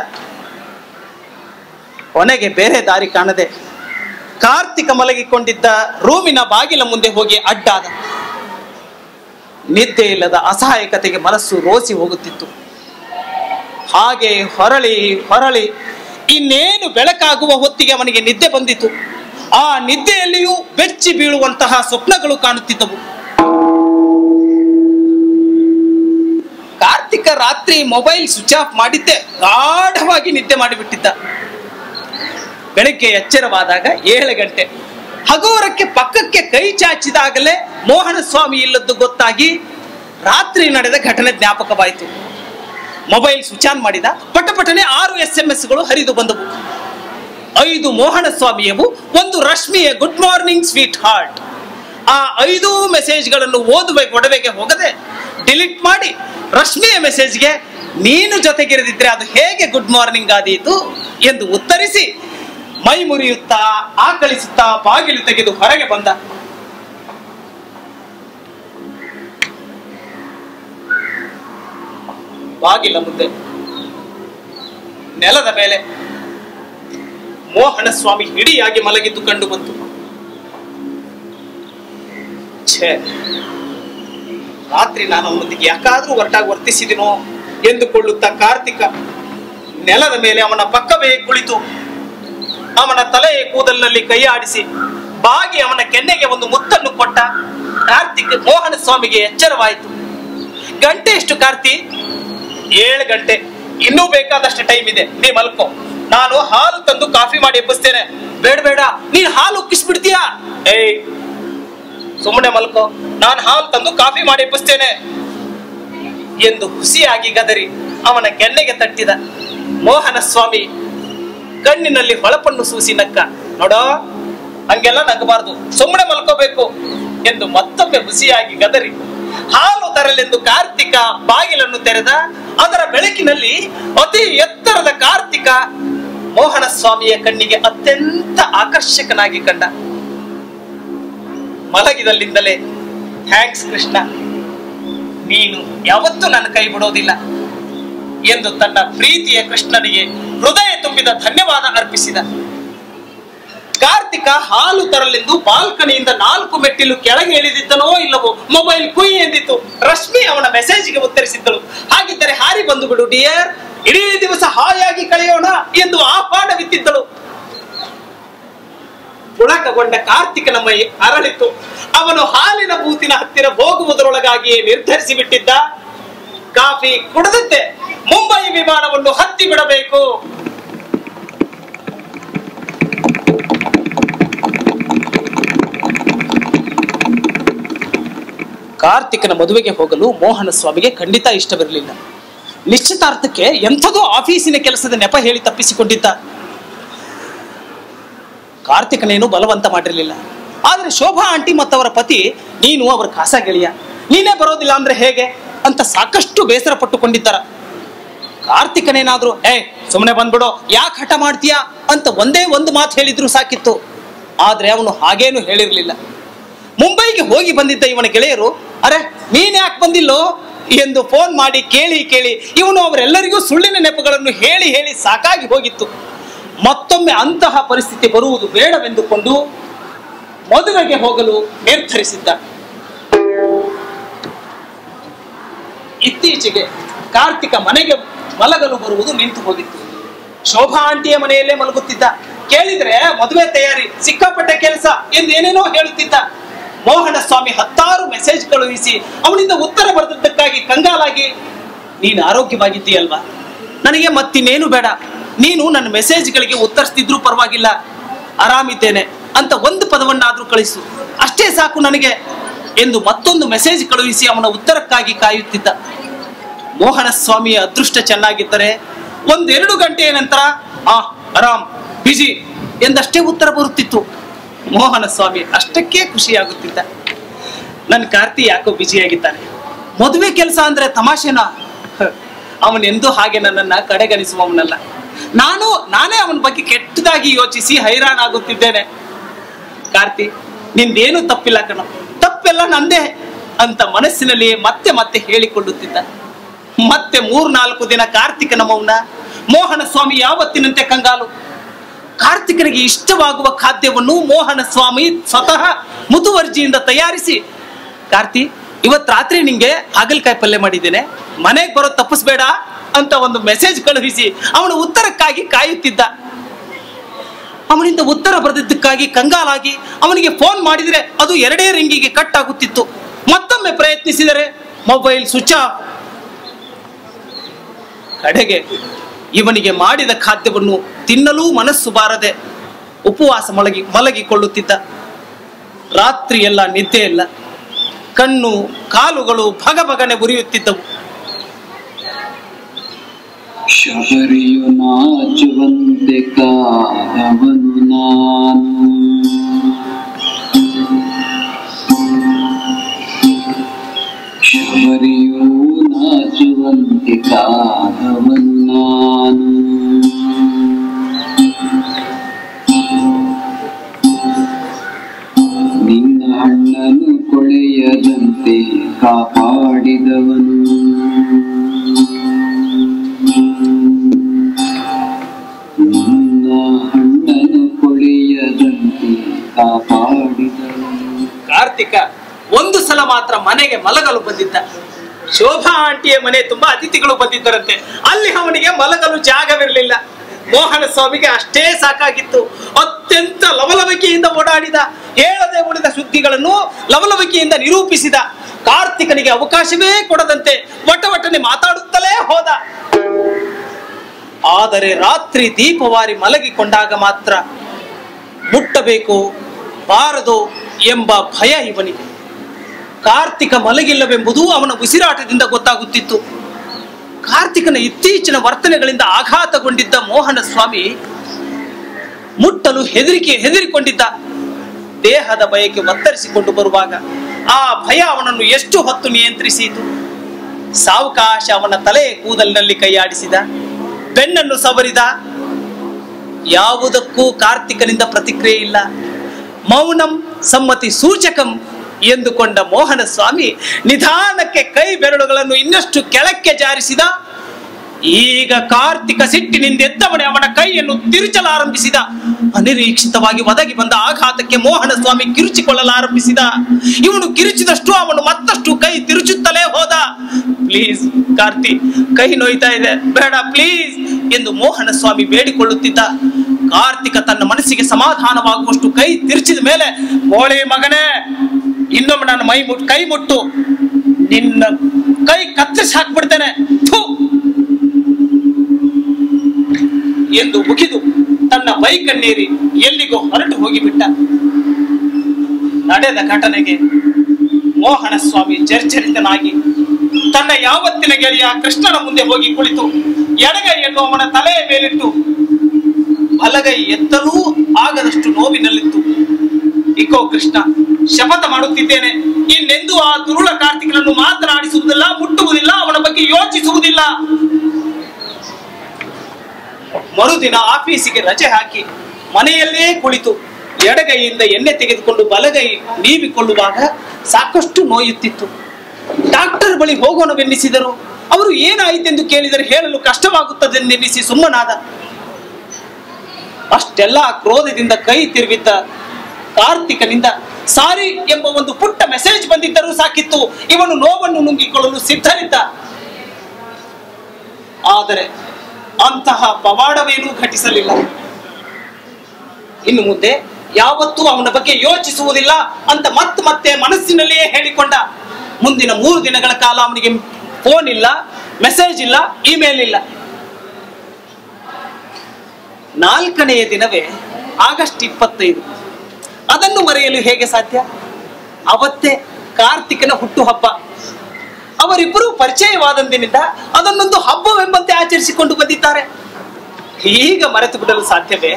ಕೊನೆಗೆ ಬೇರೆ ದಾರಿ ಕಾಣದೆ ಕಾರ್ತಿಕ ಮಲಗಿಕೊಂಡಿದ್ದ ರೂಮಿನ ಬಾಗಿಲ ಮುಂದೆ ಹೋಗಿ ಅಡ್ಡಾದ ನಿದ್ದೆ ಇಲ್ಲದ ಅಸಹಾಯಕತೆಗೆ ಮನಸ್ಸು ರೋಸಿ ಹೋಗುತ್ತಿತ್ತು ಹಾಗೆ ಹೊರಳಿ ಹೊರಳಿ ಇನ್ನೇನು ಬೆಳಕಾಗುವ ಹೊತ್ತಿಗೆ ಅವನಿಗೆ ನಿದ್ದೆ ಬಂದಿತು ಆ ನಿದ್ದೆಯಲ್ಲಿಯೂ ಬೆಚ್ಚಿ ಬೀಳುವಂತಹ ಸ್ವಪ್ನಗಳು ಕಾಣುತ್ತಿದ್ದವು ಕಾರ್ತಿಕ ರಾತ್ರಿ ಮೊಬೈಲ್ ಸ್ವಿಚ್ ಆಫ್ ಮಾಡಿದ್ದೆ ಗಾಢವಾಗಿ ನಿದ್ದೆ ಮಾಡಿಬಿಟ್ಟಿದ್ದ ಬೆಳಗ್ಗೆ ಎಚ್ಚರವಾದಾಗ ಏಳು ಗಂಟೆ ಹಗೋರಕ್ಕೆ ಪಕ್ಕಕ್ಕೆ ಕೈ ಚಾಚಿದಾಗಲೇ ಮೋಹನ ಸ್ವಾಮಿ ಇಲ್ಲದ್ದು ಗೊತ್ತಾಗಿ ರಾತ್ರಿ ನಡೆದ ಘಟನೆ ಜ್ಞಾಪಕವಾಯಿತು ಮೊಬೈಲ್ ಸ್ವಿಚ್ ಆನ್ ಮಾಡಿದ ಪಟಪಟನೆ ಆರು ಎಸ್ ಎಂ ಎಸ್ಗಳು ಹರಿದು ಬಂದವು ಐದು ಮೋಹನ ಸ್ವಾಮಿಯವು ಒಂದು ರಶ್ಮಿಯ ಗುಡ್ ಮಾರ್ನಿಂಗ್ ಸ್ವೀಟ್ ಹಾರ್ಟ್ ಆ ಐದು ಮೆಸೇಜ್ಗಳನ್ನು ಓದುವ ಗೊಡವೆಗೆ ಹೋಗದೆ ಡಿಲೀಟ್ ಮಾಡಿ ರಶ್ಮಿಯ ಮೆಸೇಜ್ಗೆ ನೀನು ಜೊತೆಗಿರದಿದ್ರೆ ಅದು ಹೇಗೆ ಗುಡ್ ಮಾರ್ನಿಂಗ್ ಆದೀತು ಎಂದು ಉತ್ತರಿಸಿ ಮೈ ಮುರಿಯುತ್ತಾ ಆಕಳಿಸುತ್ತಾ ಬಾಗಿಲು ತೆಗೆದು ಹೊರಗೆ ಬಂದ ಬಾಗಿಲ ಮುಂದೆ ನೆಲದ ಮೇಲೆ ಮೋಹನ ಸ್ವಾಮಿ ಹಿಡಿಯಾಗಿ ಮಲಗಿದ್ದು ಕಂಡು ಬಂತು ಛೇ ರಾತ್ರಿ ನಾನು ಅವನೊಂದಿಗೆ ಯಾಕಾದ್ರೂ ಒಟ್ಟಾಗಿ ವರ್ತಿಸಿದಿನೋ ಎಂದುಕೊಳ್ಳುತ್ತಾ ಕಾರ್ತಿಕ ನೆಲದ ಮೇಲೆ ಅವನ ಪಕ್ಕವೇ ಕುಳಿತು ಅವನ ತಲೆಯ ಕೂದಲಿನಲ್ಲಿ ಕೈ ಆಡಿಸಿ ಬಾಗಿ ಅವನ ಕೆನ್ನೆಗೆ ಒಂದು ಮುತ್ತನ್ನು ಕೊಟ್ಟ ಕಾರ್ತಿಕ್ ಮೋಹನ ಸ್ವಾಮಿಗೆ ಎಚ್ಚರವಾಯಿತು ಗಂಟೆ ಎಷ್ಟು ಕಾರ್ತಿ ಏಳು ಗಂಟೆ ಇನ್ನೂ ಬೇಕಾದಷ್ಟು ಟೈಮ್ ಇದೆ ನೀ ಮಲ್ಕೋ ನಾನು ಹಾಲು ತಂದು ಕಾಫಿ ಮಾಡಿ ಎಬ್ಬಿಸ್ತೇನೆ ಬೇಡ ಬೇಡ ನೀನ್ ಹಾಲು ಉಕ್ಕಿಸ್ಬಿಡ್ತೀಯಾ ಏಯ್ ಸುಮ್ಮನೆ ಮಲ್ಕೋ ನಾನು ಹಾಲು ತಂದು ಕಾಫಿ ಮಾಡಿ ಎಬ್ಬಿಸ್ತೇನೆ ಎಂದು ಹುಸಿಯಾಗಿ ಗದರಿ ಅವನ ಕೆನ್ನೆಗೆ ತಟ್ಟಿದ ಮೋಹನ ಸ್ವಾಮಿ ಕಣ್ಣಿನಲ್ಲಿ ಹೊಳಪನ್ನು ಸೂಸಿ ನಕ್ಕ ನೋಡೋ ಹಂಗೆಲ್ಲ ನಗಬಾರ್ದು ಸುಮ್ಮನೆ ಮಲ್ಕೋಬೇಕು ಎಂದು ಮತ್ತೊಮ್ಮೆ ಹುಸಿಯಾಗಿ ಗದರಿ ಹಾಲು ತರಲೆಂದು ಕಾರ್ತಿಕ ಬಾಗಿಲನ್ನು ತೆರೆದ ಅದರ ಬೆಳಕಿನಲ್ಲಿ ಅತಿ ಎತ್ತರದ ಕಾರ್ತಿಕ ಮೋಹನ ಸ್ವಾಮಿಯ ಕಣ್ಣಿಗೆ ಅತ್ಯಂತ ಆಕರ್ಷಕನಾಗಿ ಕಂಡ ಮಲಗಿದಲ್ಲಿಂದಲೇ ಥ್ಯಾಂಕ್ಸ್ ಕೃಷ್ಣ ನೀನು ಯಾವತ್ತೂ ನನ್ನ ಕೈ ಬಿಡೋದಿಲ್ಲ ಎಂದು ತನ್ನ ಪ್ರೀತಿಯ ಕೃಷ್ಣನಿಗೆ ಹೃದಯ ತುಂಬಿದ ಧನ್ಯವಾದ ಅರ್ಪಿಸಿದ ಕಾರ್ತಿಕ ಹಾಲು ತರಲೆಂದು ಬಾಲ್ಕನಿಯಿಂದ ನಾಲ್ಕು ಮೆಟ್ಟಿಲು ಕೆಳಗೆ ಇಳಿದಿದ್ದನೋ ಇಲ್ಲವೋ ಮೊಬೈಲ್ ಕುಯ್ ಎಂದಿತ್ತು ರಶ್ಮಿ ಅವನ ಮೆಸೇಜ್ಗೆ ಉತ್ತರಿಸಿದ್ದಳು ಹಾಗಿದ್ದರೆ ಹಾರಿ ಬಂದು ಬಿಡು ಡಿಯರ್ ಇಡೀ ದಿವಸ ಹಾಯಾಗಿ ಕಳೆಯೋಣ ಎಂದು ಆಹ್ವಾನವಿತ್ತಿದ್ದಳು ಪುಳಕಗೊಂಡ ಕಾರ್ತಿಕನ ಮೈ ಅರಳಿತು ಅವನು ಹಾಲಿನ ಬೂತಿನ ಹತ್ತಿರ ಹೋಗುವುದರೊಳಗಾಗಿಯೇ ನಿರ್ಧರಿಸಿ ಬಿಟ್ಟಿದ್ದ ಕಾಫಿ ಕುಡದಂತೆ ಮುಂಬೈ ವಿಮಾನವನ್ನು ಹತ್ತಿ ಬಿಡಬೇಕು ಕಾರ್ತಿಕನ ಮದುವೆಗೆ ಹೋಗಲು ಮೋಹನ ಸ್ವಾಮಿಗೆ ಖಂಡಿತ ಇಷ್ಟವಿರಲಿಲ್ಲ ನಿಶ್ಚಿತಾರ್ಥಕ್ಕೆ ಎಂಥದೋ ಆಫೀಸಿನ ಕೆಲಸದ ನೆಪ ಹೇಳಿ ತಪ್ಪಿಸಿಕೊಂಡಿದ್ದ ಕಾರ್ತಿಕನೇನು ಬಲವಂತ ಮಾಡಿರಲಿಲ್ಲ ಆದ್ರೆ ಶೋಭಾ ಆಂಟಿ ಮತ್ತವರ ಪತಿ ನೀನು ಅವರ ಖಾಸ ಗೆಳೆಯ ನೀನೇ ಬರೋದಿಲ್ಲ ಅಂದ್ರೆ ಹೇಗೆ ಅಂತ ಸಾಕಷ್ಟು ಬೇಸರ ಪಟ್ಟುಕೊಂಡಿದ್ದಾರ ಕಾರ್ತಿಕನೇನಾದ್ರೂ ಏ ಸುಮ್ಮನೆ ಬಂದ್ಬಿಡು ಯಾಕೆ ಹಠ ಮಾಡ್ತೀಯಾ ಅಂತ ಒಂದೇ ಒಂದು ಮಾತು ಹೇಳಿದ್ರು ಸಾಕಿತ್ತು ಆದ್ರೆ ಅವನು ಹಾಗೇನು ಹೇಳಿರ್ಲಿಲ್ಲ ಮುಂಬೈಗೆ ಹೋಗಿ ಬಂದಿದ್ದ ಇವನ ಗೆಳೆಯರು ಅರೆ ನೀನ್ ಯಾಕೆ ಬಂದಿಲ್ಲೋ ಎಂದು ಫೋನ್ ಮಾಡಿ ಕೇಳಿ ಕೇಳಿ ಇವನು ಅವರೆಲ್ಲರಿಗೂ ಸುಳ್ಳಿನ ನೆಪಗಳನ್ನು ಹೇಳಿ ಹೇಳಿ ಸಾಕಾಗಿ ಹೋಗಿತ್ತು ಮತ್ತೊಮ್ಮೆ ಅಂತಹ ಪರಿಸ್ಥಿತಿ ಬರುವುದು ಬೇಡವೆಂದುಕೊಂಡು ಮದುವೆಗೆ ಹೋಗಲು ನಿರ್ಧರಿಸಿದ್ದ ಇತ್ತೀಚೆಗೆ ಕಾರ್ತಿಕ ಮನೆಗೆ ಮಲಗಲು ಬರುವುದು ನಿಂತು ಹೋಗಿತ್ತು ಶೋಭಾ ಆಂಟಿಯ ಮನೆಯಲ್ಲೇ ಮಲಗುತ್ತಿದ್ದ ಕೇಳಿದ್ರೆ ಮದುವೆ ತಯಾರಿ ಸಿಕ್ಕಾಪಟ್ಟೆ ಕೆಲಸ ಎಂದು ಏನೇನೋ ಹೇಳುತ್ತಿದ್ದ ಮೋಹನ ಸ್ವಾಮಿ ಹತ್ತಾರು ಮೆಸೇಜ್ ಕಳುಹಿಸಿ ಅವನಿಂದ ಉತ್ತರ ಬರೆದದ್ದಕ್ಕಾಗಿ ಕಂಗಾಲಾಗಿ ನೀನು ಆರೋಗ್ಯವಾಗಿದ್ದೀಯಲ್ವಾ ನನಗೆ ಮತ್ತಿನ್ನೇನು ಬೇಡ ನೀನು ನನ್ನ ಮೆಸೇಜ್ಗಳಿಗೆ ಉತ್ತರಿಸ್ತಿದ್ರೂ ಪರವಾಗಿಲ್ಲ ಆರಾಮಿದ್ದೇನೆ ಅಂತ ಒಂದು ಪದವನ್ನಾದ್ರೂ ಕಳಿಸು ಅಷ್ಟೇ ಸಾಕು ನನಗೆ ಎಂದು ಮತ್ತೊಂದು ಮೆಸೇಜ್ ಕಳುಹಿಸಿ ಅವನ ಉತ್ತರಕ್ಕಾಗಿ ಕಾಯುತ್ತಿದ್ದ ಮೋಹನ ಸ್ವಾಮಿಯ ಅದೃಷ್ಟ ಚೆನ್ನಾಗಿದ್ದರೆ ಒಂದೆರಡು ಗಂಟೆಯ ನಂತರ ಆ ಆರಾಮ್ ಬಿಜಿ ಎಂದಷ್ಟೇ ಉತ್ತರ ಬರುತ್ತಿತ್ತು ಮೋಹನ ಸ್ವಾಮಿ ಅಷ್ಟಕ್ಕೆ ಖುಷಿಯಾಗುತ್ತಿದ್ದ ನನ್ನ ಕಾರ್ತಿ ಯಾಕೋ ಬಿಜಿಯಾಗಿದ್ದಾನೆ ಮದುವೆ ಕೆಲಸ ಅಂದ್ರೆ ತಮಾಷೆನಾ ಹ, ಅವನೆಂದೂ ಹಾಗೆ ನನ್ನನ್ನ ಕಡೆಗಣಿಸುವವನಲ್ಲ ನಾನು ನಾನೇ ಅವನ ಬಗ್ಗೆ ಕೆಟ್ಟದಾಗಿ ಯೋಚಿಸಿ ಹೈರಾಣಾಗುತ್ತಿದ್ದೇನೆ ಕಾರ್ತಿ ನಿಂದೇನು ತಪ್ಪಿಲ್ಲ ಕಣ ತಪ್ಪೆಲ್ಲ ನಂದೇ ಅಂತ ಮನಸ್ಸಿನಲ್ಲಿ ಮತ್ತೆ ಮತ್ತೆ ಹೇಳಿಕೊಳ್ಳುತ್ತಿದ್ದ ಮತ್ತೆ ಮೂರ್ನಾಲ್ಕು ದಿನ ಕಾರ್ತಿಕನ ಮೌನ ಮೋಹನ ಸ್ವಾಮಿ ಯಾವತ್ತಿನಂತೆ ಕಂಗಾಲು ಕಾರ್ತಿಕನಿಗೆ ಇಷ್ಟವಾಗುವ ಖಾದ್ಯವನ್ನು ಮೋಹನ ಸ್ವಾಮಿ ಸ್ವತಃ ಮುತುವರ್ಜಿಯಿಂದ ತಯಾರಿಸಿ ಕಾರ್ತಿ ಇವತ್ ರಾತ್ರಿ ನಿಂಗೆ ಹಾಗಲಕಾಯಿ ಪಲ್ಯ ಮಾಡಿದ್ದೇನೆ ಮನೆಗೆ ಬರೋ ತಪ್ಪಿಸ್ಬೇಡ ಅಂತ ಒಂದು ಮೆಸೇಜ್ ಕಳುಹಿಸಿ ಅವನ ಉತ್ತರಕ್ಕಾಗಿ ಕಾಯುತ್ತಿದ್ದ ಅವನಿಂದ ಉತ್ತರ ಬರೆದಿದ್ದಕ್ಕಾಗಿ ಕಂಗಾಲಾಗಿ ಅವನಿಗೆ ಫೋನ್ ಮಾಡಿದರೆ ಅದು ಎರಡೇ ರಿಂಗಿಗೆ ಕಟ್ ಆಗುತ್ತಿತ್ತು ಮತ್ತೊಮ್ಮೆ ಪ್ರಯತ್ನಿಸಿದರೆ ಮೊಬೈಲ್ ಸ್ವಿಚ್ ಆಫ್ ಕಡೆಗೆ ಇವನಿಗೆ ಮಾಡಿದ ಖಾದ್ಯವನ್ನು ತಿನ್ನಲೂ ಮನಸ್ಸು ಬಾರದೆ ಉಪವಾಸ ಮಲಗಿ ಮಲಗಿಕೊಳ್ಳುತ್ತಿದ್ದ ರಾತ್ರಿ ಎಲ್ಲ ನಿದ್ದೆ ಇಲ್ಲ ಕಣ್ಣು ಕಾಲುಗಳು ಭಗಭಗನೆ ಉರಿಯುತ್ತಿದ್ದವು ಶಬರಿಯು ನಾಚುವಂತೆ ಕಾದವನು ನಾನು ಶಬರಿಯು ನಾಚುವಂತೆ ಕಾದವನು ನಾನು ನಿನ್ನ ಅಣ್ಣನು ಕೊಳೆಯದಂತೆ ಕಾಪಾಡಿದವನು ನಿನ್ನ ಅಣ್ಣನು ಮೊದಲ ಮಾತ್ರ ಮನೆಗೆ ಮಲಗಲು ಬಂದಿದ್ದ ಶೋಭಾ ಆಂಟಿಯ ಮನೆ ತುಂಬಾ ಅತಿಥಿಗಳು ಬಂದಿದ್ದರಂತೆ ಅಲ್ಲಿ ಅವನಿಗೆ ಮಲಗಲು ಜಾಗವಿರಲಿಲ್ಲ ಮೋಹನ ಸ್ವಾಮಿಗೆ ಅಷ್ಟೇ ಸಾಕಾಗಿತ್ತು ಅತ್ಯಂತ ಲವಲವಿಕೆಯಿಂದ ಓಡಾಡಿದ ಹೇಳದೆ ಉಳಿದ ಸುದ್ದಿಗಳನ್ನು ಲವಲವಿಕೆಯಿಂದ ನಿರೂಪಿಸಿದ ಕಾರ್ತಿಕನಿಗೆ ಅವಕಾಶವೇ ಕೊಡದಂತೆ ವಟವಟನೆ ಮಾತಾಡುತ್ತಲೇ ಹೋದ ಆದರೆ ರಾತ್ರಿ ದೀಪವಾರಿ ಮಲಗಿಕೊಂಡಾಗ ಮಾತ್ರ ಮುಟ್ಟಬೇಕು ಬಾರದು ಎಂಬ ಭಯ ಇವನಿಗೆ ಕಾರ್ತಿಕ ಮಲಗಿಲ್ಲವೆಂಬುದು ಅವನ ಉಸಿರಾಟದಿಂದ ಗೊತ್ತಾಗುತ್ತಿತ್ತು ಕಾರ್ತಿಕನ ಇತ್ತೀಚಿನ ವರ್ತನೆಗಳಿಂದ ಆಘಾತಗೊಂಡಿದ್ದ ಮೋಹನ ಸ್ವಾಮಿ ಮುಟ್ಟಲು ಹೆದರಿಕೆ ಹೆದರಿಕೊಂಡಿದ್ದ ದೇಹದ ಭಯಕ್ಕೆ ಒತ್ತರಿಸಿಕೊಂಡು ಬರುವಾಗ ಆ ಭಯ ಅವನನ್ನು ಎಷ್ಟು ಹೊತ್ತು ನಿಯಂತ್ರಿಸಿತು ಸಾವಕಾಶ ಅವನ ತಲೆ ಕೂದಲಿನಲ್ಲಿ ಕೈಯಾಡಿಸಿದ ಬೆನ್ನನ್ನು ಸವರಿದ ಯಾವುದಕ್ಕೂ ಕಾರ್ತಿಕನಿಂದ ಪ್ರತಿಕ್ರಿಯೆ ಇಲ್ಲ ಮೌನಂ ಸಮ್ಮತಿ ಸೂಚಕಂ ಎಂದುಕೊಂಡ ಮೋಹನ ಸ್ವಾಮಿ ನಿಧಾನಕ್ಕೆ ಕೈ ಬೆರಳುಗಳನ್ನು ಇನ್ನಷ್ಟು ಕೆಳಕ್ಕೆ ಜಾರಿಸಿದ ಈಗ ಕಾರ್ತಿಕ ಸಿಟ್ಟಿನಿಂದ ಎದ್ದವನೇ ಅವನ ಕೈಯನ್ನು ತಿರುಚಲಾರಂಭಿಸಿದ ಅನಿರೀಕ್ಷಿತವಾಗಿ ಒದಗಿ ಬಂದ ಆಘಾತಕ್ಕೆ ಮೋಹನ ಸ್ವಾಮಿ ಕಿರುಚಿಕೊಳ್ಳಲಾರಂಭಿಸಿದ ಇವನು ಕಿರುಚಿದಷ್ಟು ಅವನು ಮತ್ತಷ್ಟು ಕೈ ತಿರುಚುತ್ತಲೇ ಹೋದ ಪ್ಲೀಸ್ ಕಾರ್ತಿ ಕೈ ನೋಯ್ತಾ ಇದೆ ಬೇಡ ಪ್ಲೀಸ್ ಎಂದು ಮೋಹನ ಸ್ವಾಮಿ ಬೇಡಿಕೊಳ್ಳುತ್ತಿದ್ದ ಕಾರ್ತಿಕ ತನ್ನ ಮನಸ್ಸಿಗೆ ಸಮಾಧಾನವಾಗುವಷ್ಟು ಕೈ ತಿರುಚಿದ ಮೇಲೆ ಕೋಳಿ ಮಗನೇ ಇನ್ನೊಮ್ಮೆ ನನ್ನ ಮೈ ಮುಟ್ ಕೈ ಮುಟ್ಟು ನಿನ್ನ ಕೈ ಕತ್ತರಿಸಿ ಹಾಕ್ಬಿಡ್ತೇನೆ ಥು ಎಂದು ಮುಗಿದು ತನ್ನ ಬೈಕನ್ನೇರಿ ಎಲ್ಲಿಗೋ ಹೊರಟು ಹೋಗಿಬಿಟ್ಟ ನಡೆದ ಘಟನೆಗೆ ಮೋಹನ ಸ್ವಾಮಿ ಜರ್ಜರಿತನಾಗಿ ತನ್ನ ಯಾವತ್ತಿನ ಗೆಳೆಯ ಕೃಷ್ಣನ ಮುಂದೆ ಹೋಗಿ ಕುಳಿತು ಎಡಗೈಯನ್ನು ಅವನ ತಲೆಯ ಮೇಲಿಟ್ಟು ಬಲಗೈ ಎತ್ತಲೂ ಆಗದಷ್ಟು ನೋವಿನಲ್ಲಿತ್ತು ಇಕೋ ಕೃಷ್ಣ ಶಪಥ ಮಾಡುತ್ತಿದ್ದೇನೆ ಇನ್ನೆಂದೂ ಆ ದುರುಳ ಕಾರ್ತಿಕನನ್ನು ಮಾತನಾಡಿಸುವುದಿಲ್ಲ ಮುಟ್ಟುವುದಿಲ್ಲ ಅವನ ಬಗ್ಗೆ ಯೋಚಿಸುವುದಿಲ್ಲ ಮರುದಿನ ಆಫೀಸಿಗೆ ರಜೆ ಹಾಕಿ ಮನೆಯಲ್ಲೇ ಕುಳಿತು ಎಡಗೈಯಿಂದ ಎಣ್ಣೆ ತೆಗೆದುಕೊಂಡು ಬಲಗೈ ನೀವಿಕೊಳ್ಳುವಾಗ ಸಾಕಷ್ಟು ನೋಯುತ್ತಿತ್ತು ಡಾಕ್ಟರ್ ಬಳಿ ಹೋಗೋಣವೆನ್ನಿಸಿದರು ಅವರು ಏನಾಯಿತೆಂದು ಕೇಳಿದರೆ ಹೇಳಲು ಕಷ್ಟವಾಗುತ್ತದೆಂದೆನ್ನಿಸಿ ಸುಮ್ಮನಾದ ಅಷ್ಟೆಲ್ಲ ಕ್ರೋಧದಿಂದ ಕೈ ತಿರುಗಿದ್ದ ಕಾರ್ತಿಕನಿಂದ ಸಾರಿ ಎಂಬ ಒಂದು ಪುಟ್ಟ ಮೆಸೇಜ್ ಬಂದಿದ್ದರೂ ಸಾಕಿತ್ತು ಇವನು ನೋವನ್ನು ನುಂಗಿಕೊಳ್ಳಲು ಸಿದ್ಧನಿದ್ದ ಆದರೆ ಅಂತಹ ಪವಾಡವೇನೂ ಘಟಿಸಲಿಲ್ಲ ಇನ್ನು ಮುಂದೆ ಯಾವತ್ತೂ ಅವನ ಬಗ್ಗೆ ಯೋಚಿಸುವುದಿಲ್ಲ ಅಂತ ಮತ್ತೆ ಮತ್ತೆ ಮನಸ್ಸಿನಲ್ಲಿಯೇ ಹೇಳಿಕೊಂಡ ಮುಂದಿನ ಮೂರು ದಿನಗಳ ಕಾಲ ಅವನಿಗೆ ಫೋನ್ ಇಲ್ಲ ಮೆಸೇಜ್ ಇಲ್ಲ ಇಮೇಲ್ ಇಲ್ಲ ನಾಲ್ಕನೆಯ ದಿನವೇ ಆಗಸ್ಟ್ ಇಪ್ಪತ್ತೈದು ಅದನ್ನು ಮರೆಯಲು ಹೇಗೆ ಸಾಧ್ಯ ಅವತ್ತೇ ಕಾರ್ತಿಕನ ಹುಟ್ಟುಹಬ್ಬ ಅವರಿಬ್ಬರು ಪರಿಚಯವಾದಂದಿನಿಂದ ಅದನ್ನೊಂದು ಹಬ್ಬವೆಂಬಂತೆ ಆಚರಿಸಿಕೊಂಡು ಬಂದಿದ್ದಾರೆ ಈಗ ಮರೆತು ಬಿಡಲು ಸಾಧ್ಯವೇ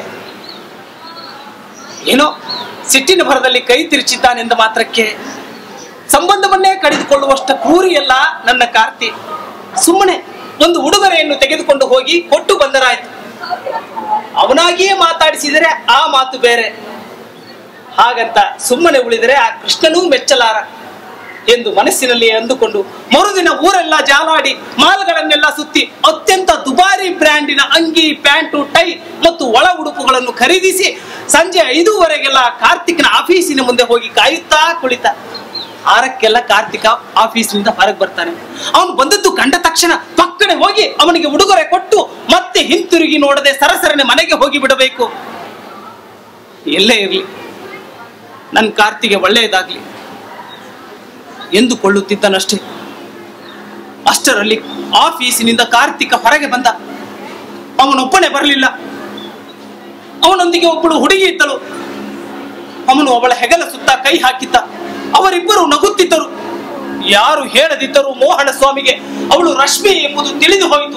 ಏನೋ ಸಿಟ್ಟಿನ ಭರದಲ್ಲಿ ಕೈ ತಿರುಚಿದ್ದಾನೆಂದ ಮಾತ್ರಕ್ಕೆ ಸಂಬಂಧವನ್ನೇ ಕಡಿದುಕೊಳ್ಳುವಷ್ಟ ಕ್ರೂರಿಯಲ್ಲ ನನ್ನ ಕಾರ್ತಿ ಸುಮ್ಮನೆ ಒಂದು ಉಡುಗೊರೆಯನ್ನು ತೆಗೆದುಕೊಂಡು ಹೋಗಿ ಕೊಟ್ಟು ಬಂದರಾಯ್ತು ಅವನಾಗಿಯೇ ಮಾತಾಡಿಸಿದರೆ ಆ ಮಾತು ಬೇರೆ ಹಾಗಂತ ಸುಮ್ಮನೆ ಉಳಿದರೆ ಆ ಕೃಷ್ಣನೂ ಮೆಚ್ಚಲಾರ ಎಂದು ಮನಸ್ಸಿನಲ್ಲಿ ಅಂದುಕೊಂಡು ಮರುದಿನ ಊರೆಲ್ಲ ಜಾಲಾಡಿ ಮಾಲ್ಗಳನ್ನೆಲ್ಲ ಸುತ್ತಿ ಅತ್ಯಂತ ದುಬಾರಿ ಬ್ರ್ಯಾಂಡಿನ ಅಂಗಿ ಪ್ಯಾಂಟು ಟೈ ಮತ್ತು ಒಳ ಉಡುಪುಗಳನ್ನು ಖರೀದಿಸಿ ಸಂಜೆ ಐದೂವರೆಗೆಲ್ಲ ಕಾರ್ತಿಕ್ನ ಆಫೀಸಿನ ಮುಂದೆ ಹೋಗಿ ಕಾಯುತ್ತಾ ಕುಳಿತ ಆರಕ್ಕೆಲ್ಲ ಕಾರ್ತಿಕ ಆಫೀಸಿನಿಂದ ಹೊರಗೆ ಬರ್ತಾನೆ ಅವನು ಬಂದದ್ದು ಕಂಡ ತಕ್ಷಣ ಪಕ್ಕನೆ ಹೋಗಿ ಅವನಿಗೆ ಉಡುಗೊರೆ ಕೊಟ್ಟು ಮತ್ತೆ ಹಿಂತಿರುಗಿ ನೋಡದೆ ಸರಸರನೆ ಮನೆಗೆ ಹೋಗಿ ಬಿಡಬೇಕು ಎಲ್ಲೇ ಇರಲಿ ನನ್ನ ಕಾರ್ತಿಗೆ ಒಳ್ಳೆಯದಾಗ್ಲಿ ಎಂದುಕೊಳ್ಳುತ್ತಿದ್ದನಷ್ಟೇ ಅಷ್ಟರಲ್ಲಿ ಆಫೀಸಿನಿಂದ ಕಾರ್ತಿಕ ಹೊರಗೆ ಬಂದ ಅವನೊಬ್ಬನೇ ಬರಲಿಲ್ಲ ಅವನೊಂದಿಗೆ ಒಬ್ಬಳು ಹುಡುಗಿ ಇದ್ದಳು ಅವನು ಅವಳ ಹೆಗಲ ಸುತ್ತ ಕೈ ಹಾಕಿದ್ದ ಅವರಿಬ್ಬರು ನಗುತ್ತಿದ್ದರು ಯಾರು ಹೇಳದಿದ್ದರು ಮೋಹನ ಸ್ವಾಮಿಗೆ ಅವಳು ರಶ್ಮಿ ಎಂಬುದು ತಿಳಿದು ಹೋಯಿತು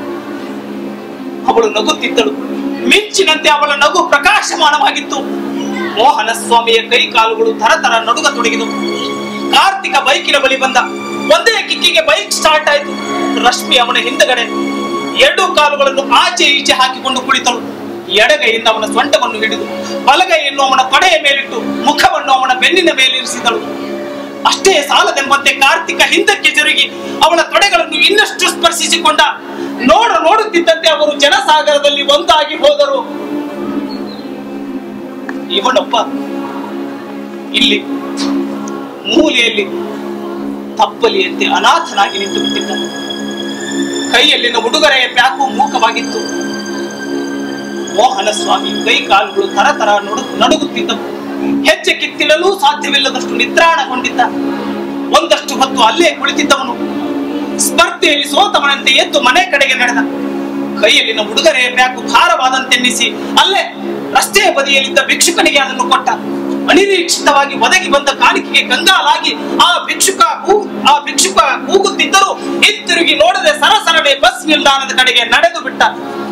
ಅವಳು ನಗುತ್ತಿದ್ದಳು ಮಿಂಚಿನಂತೆ ಅವಳ ನಗು ಪ್ರಕಾಶಮಾನವಾಗಿತ್ತು ಮೋಹನ ಸ್ವಾಮಿಯ ಕೈ ಕಾಲುಗಳು ಥರಥರ ನಡುಗತೊಡಗಿದವು ಕಾರ್ತಿಕ ಬೈಕಿನ ಬಳಿ ಬಂದ ಒಂದೇ ಕಿಕ್ಕಿಗೆ ಬೈಕ್ ಸ್ಟಾರ್ಟ್ ಆಯಿತು ರಶ್ಮಿ ಅವನ ಹಿಂದಗಡೆ ಎರಡು ಕಾಲುಗಳನ್ನು ಆಚೆ ಈಚೆ ಹಾಕಿಕೊಂಡು ಕುಳಿತಳು ಎಡಗೈಯಿಂದ ಅವನ ಸೊಂಟವನ್ನು ಹಿಡಿದು ಬಲಗೈಯನ್ನು ಅವನ ತೊಡೆಯ ಮೇಲಿಟ್ಟು ಮುಖವನ್ನು ಅವನ ಬೆನ್ನಿನ ಮೇಲಿರಿಸಿದಳು ಅಷ್ಟೇ ಸಾಲದೆಂಬಂತೆ ಕಾರ್ತಿಕ ಹಿಂದಕ್ಕೆ ಜರುಗಿ ಅವಳ ತೊಡೆಗಳನ್ನು ಇನ್ನಷ್ಟು ಸ್ಪರ್ಶಿಸಿಕೊಂಡ ನೋಡ ನೋಡುತ್ತಿದ್ದಂತೆ ಅವರು ಜನಸಾಗರದಲ್ಲಿ ಒಂದಾಗಿ ಹೋದರು ಇವನೊಬ್ಬ ಇಲ್ಲಿ ಮೂಲೆಯಲ್ಲಿ ತಪ್ಪಲಿಯಂತೆ ಅನಾಥನಾಗಿ ನಿಂತು ಬಿಟ್ಟಿದ್ದಾನೆ ಕೈಯಲ್ಲಿನ ಉಡುಗೊರೆಯ ಪ್ಯಾಕು ಮೂಕವಾಗಿತ್ತು ಮೋಹನ ಸ್ವಾಮಿ ಕೈ ಕಾಲುಗಳು ತರತರ ನಡು ನಡುಗುತ್ತಿದ್ದವು ಹೆಜ್ಜೆ ಕಿತ್ತಿಡಲೂ ಸಾಧ್ಯವಿಲ್ಲದಷ್ಟು ನಿದ್ರಾಣಗೊಂಡಿದ್ದ ಒಂದಷ್ಟು ಹೊತ್ತು ಅಲ್ಲೇ ಕುಳಿತಿದ್ದವನು ಸ್ಪರ್ಧೆಯಲ್ಲಿ ಸೋತವನಂತೆ ಎದ್ದು ಮನೆ ಕಡೆಗೆ ನಡೆದ ಕೈಯಲ್ಲಿನ ಉಡುಗೊರೆಯ ಪ್ಯಾಕು ಭಾರವಾದಂತೆನ್ನಿಸಿ ಅಲ್ಲೇ ರಸ್ತೆಯ ಬದಿಯಲ್ಲಿದ್ದ ಭಿಕ್ಷುಕನಿಗೆ ಅದನ್ನು ಕೊಟ್ಟ ಅನಿರೀಕ್ಷಿತವಾಗಿ ಒದಗಿ ಬಂದ ಕಾಣಿಕೆಗೆ ಕಂಗಾಲಾಗಿ ಆ ಭಿಕ್ಷುಕ ಕೂ- ಆ ಭಿಕ್ಷುಕ ಕೂಗುತ್ತಿದ್ದರೂ ಹಿಂತಿರುಗಿ ನೋಡದೆ ಸರಸರನೆ ಬಸ್ ನಿಲ್ದಾಣದ ಕಡೆಗೆ ನಡೆದು ಬಿಟ್ಟ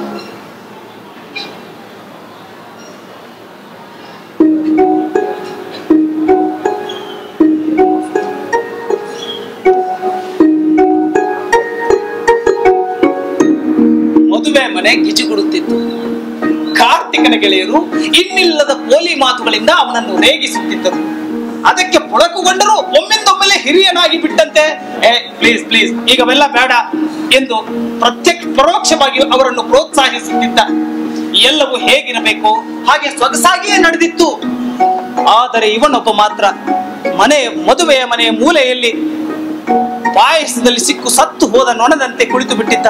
ಮದುವೆ ಮನೆ ಗಿಜಿಗುಡುತ್ತಿತ್ತು ಕಾರ್ತಿಕನ ಗೆಳೆಯರು ಇನ್ನಿಲ್ಲದ ಪೋಲಿ ಮಾತುಗಳಿಂದ ಅವನನ್ನು ರೇಗಿಸುತ್ತಿದ್ದರು ಅದಕ್ಕೆ ಪೊಳಕುಗೊಂಡರೂ ಒಮ್ಮೆಂದೊಮ್ಮೆಲೆ ಹಿರಿಯನಾಗಿ ಬಿಟ್ಟಂತೆ ಏ ಪ್ಲೀಸ್ ಪ್ಲೀಸ್ ಈಗ ಅವೆಲ್ಲ ಬೇಡ ಎಂದು ಪ್ರತ್ಯಕ್ಷ ಪರೋಕ್ಷವಾಗಿ ಅವರನ್ನು ಪ್ರೋತ್ಸಾಹಿಸುತ್ತಿದ್ದ ಎಲ್ಲವೂ ಹೇಗಿರಬೇಕು ಹಾಗೆ ಸೊಗಸಾಗಿಯೇ ನಡೆದಿತ್ತು ಆದರೆ ಇವನೊಬ್ಬ ಮಾತ್ರ ಮನೆ ಮದುವೆಯ ಮನೆಯ ಮೂಲೆಯಲ್ಲಿ ಪಾಯಸದಲ್ಲಿ ಸಿಕ್ಕು ಸತ್ತು ಹೋದ ನೊಣದಂತೆ ಕುಳಿತು ಬಿಟ್ಟಿದ್ದ